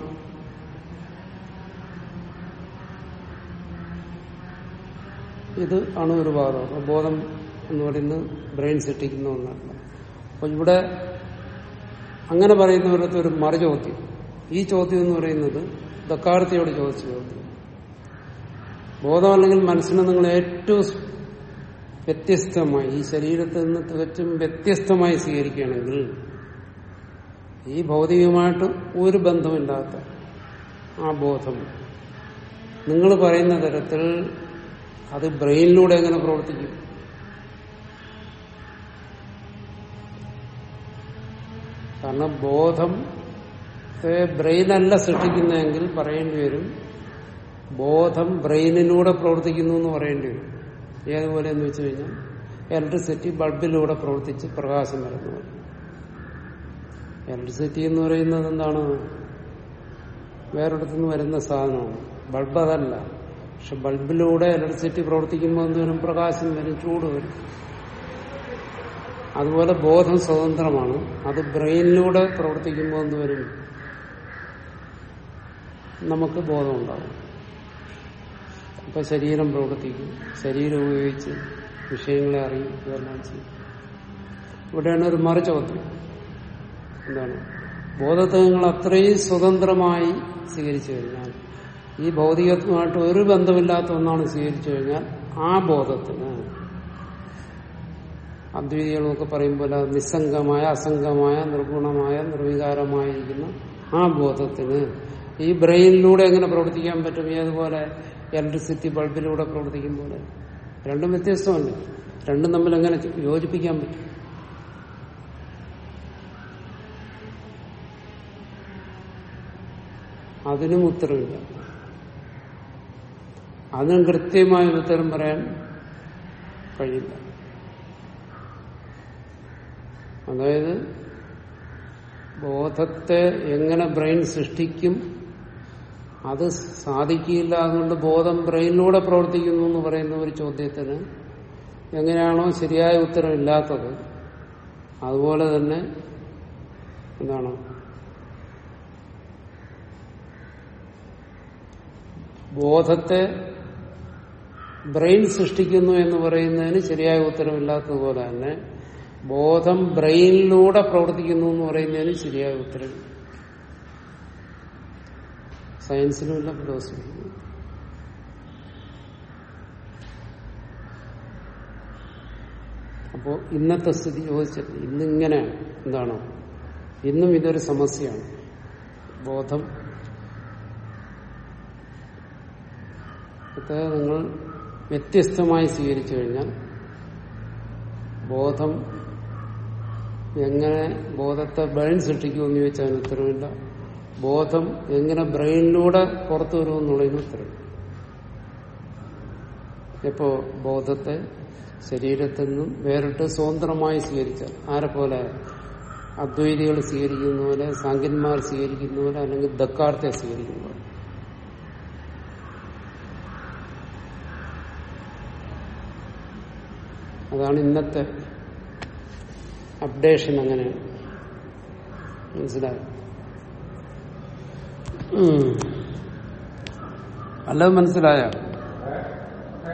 ഇത് ആണ് ഒരു വാദം അപ്പൊ ബോധം എന്ന് പറയുന്നത് ബ്രെയിൻ സൃഷ്ടിക്കുന്ന ഒന്നല്ല അപ്പൊ ഇവിടെ അങ്ങനെ പറയുന്നവരത്തെ ഒരു മറുചോദ്യം ഈ ചോദ്യം എന്ന് പറയുന്നത് ദക്കാർത്തിയോട് ചോദിച്ച ചോദ്യം ബോധം അല്ലെങ്കിൽ മനസ്സിനെ നിങ്ങൾ ഏറ്റവും വ്യത്യസ്തമായി ഈ ശരീരത്തിൽ നിന്ന് തികച്ചും വ്യത്യസ്തമായി സ്വീകരിക്കുകയാണെങ്കിൽ ഈ ഭൗതികമായിട്ട് ഒരു ബന്ധമില്ലാത്ത ആ ബോധം നിങ്ങൾ പറയുന്ന തരത്തിൽ അത് ബ്രെയിനിലൂടെ എങ്ങനെ പ്രവർത്തിക്കും കാരണം ബോധം ബ്രെയിനല്ല സൃഷ്ടിക്കുന്നതെങ്കിൽ പറയേണ്ടി വരും ബോധം ബ്രെയിനിലൂടെ പ്രവർത്തിക്കുന്നു എന്ന് പറയേണ്ടി വരും ഏതുപോലെ എന്ന് വെച്ച് കഴിഞ്ഞാൽ ഇലക്ട്രിസിറ്റി ബൾബിലൂടെ പ്രവർത്തിച്ച് പ്രകാശം വരുന്നു ഇലക്ട്രിസിറ്റി എന്ന് പറയുന്നത് എന്താണ് വേറൊരിടത്തുനിന്ന് വരുന്ന സാധനമാണ് ബൾബ് അതല്ല പക്ഷെ ബൾബിലൂടെ ഇലക്ട്രിസിറ്റി പ്രവർത്തിക്കുമ്പോൾ എന്ത് വരും പ്രകാശം വരും ചൂട് വരും അതുപോലെ ബോധം സ്വതന്ത്രമാണ് അത് ബ്രെയിനിലൂടെ പ്രവർത്തിക്കുമ്പോൾ എന്ത് വരും നമുക്ക് ബോധം ഉണ്ടാവും അപ്പൊ ശരീരം പ്രവർത്തിക്കും ശരീരം ഉപയോഗിച്ച് വിഷയങ്ങളെ അറിയും ഇതെല്ലാം ചെയ്യും ഇവിടെയാണ് ഒരു മറു ചോദ്യം എന്താണ് ബോധത്തെ നിങ്ങൾ അത്രയും സ്വതന്ത്രമായി സ്വീകരിച്ചു കഴിഞ്ഞാൽ ഈ ഭൗതികമായിട്ട് ഒരു ബന്ധമില്ലാത്ത ഒന്നാണ് സ്വീകരിച്ചു കഴിഞ്ഞാൽ ആ ബോധത്തിന് അദ്വൈതികളൊക്കെ പറയും പോലെ നിസ്സംഗമായ അസംഗമായ നിർഗുണമായ നിർവികാരമായിരിക്കുന്ന ആ ബോധത്തിന് ഈ ബ്രെയിനിലൂടെ എങ്ങനെ പ്രവർത്തിക്കാൻ പറ്റും ഏതുപോലെ ഇലക്ട്രിസിറ്റി ബൾബിലൂടെ പ്രവർത്തിക്കും പോലെ രണ്ടും വ്യത്യസ്തമല്ലേ രണ്ടും തമ്മിൽ എങ്ങനെ യോജിപ്പിക്കാൻ പറ്റും അതിനും ഉത്തരവില്ല അതിനും കൃത്യമായ ഉത്തരം പറയാൻ കഴിയില്ല അതായത് ബോധത്തെ എങ്ങനെ ബ്രെയിൻ സൃഷ്ടിക്കും അത് സാധിക്കില്ല അതുകൊണ്ട് ബോധം ബ്രെയിനിലൂടെ പ്രവർത്തിക്കുന്നു എന്ന് പറയുന്ന ഒരു ചോദ്യത്തിന് എങ്ങനെയാണോ ശരിയായ ഉത്തരവില്ലാത്തത് അതുപോലെ തന്നെ എന്താണ് ബോധത്തെ ബ്രെയിൻ സൃഷ്ടിക്കുന്നു എന്ന് പറയുന്നതിന് ശരിയായ ഉത്തരവില്ലാത്തതുപോലെ തന്നെ ബോധം ബ്രെയിനിലൂടെ പ്രവർത്തിക്കുന്നു എന്ന് പറയുന്നതിന് ശരിയായ ഉത്തരവ് സയൻസിലുമില്ല ഫിലോസഫിയിലും അപ്പോ ഇന്നത്തെ സ്ഥിതി ചോദിച്ചത് ഇന്നിങ്ങനെയാണ് എന്താണ് ഇന്നും ഇതൊരു സമസ്യയാണ് ബോധം അത് നിങ്ങൾ വ്യത്യസ്തമായി സ്വീകരിച്ചു കഴിഞ്ഞാൽ ബോധം എങ്ങനെ ബോധത്തെ ബ്രെയിൻ സൃഷ്ടിക്കുമെന്ന് ചോദിച്ചാൽ അതിന് ഉത്തരവില്ല ബോധം എങ്ങനെ ബ്രെയിനിലൂടെ പുറത്തു വരുമെന്നുള്ളതിന് ഉത്തരവ് എപ്പോ ബോധത്തെ ശരീരത്തിൽ നിന്നും വേറിട്ട് സ്വതന്ത്രമായി സ്വീകരിച്ചാൽ ആരെ പോലെ അദ്വൈതികൾ സ്വീകരിക്കുന്ന പോലെ സാങ്കന്മാർ സ്വീകരിക്കുന്ന പോലെ അല്ലെങ്കിൽ ദക്കാർത്തെ സ്വീകരിക്കുന്ന പോലെ അതാണ് ഇന്നത്തെ അപ്ഡേഷൻ അങ്ങനെയാണ് മനസ്സിലായോ ഉം. വല്ലതും മനസ്സിലായോ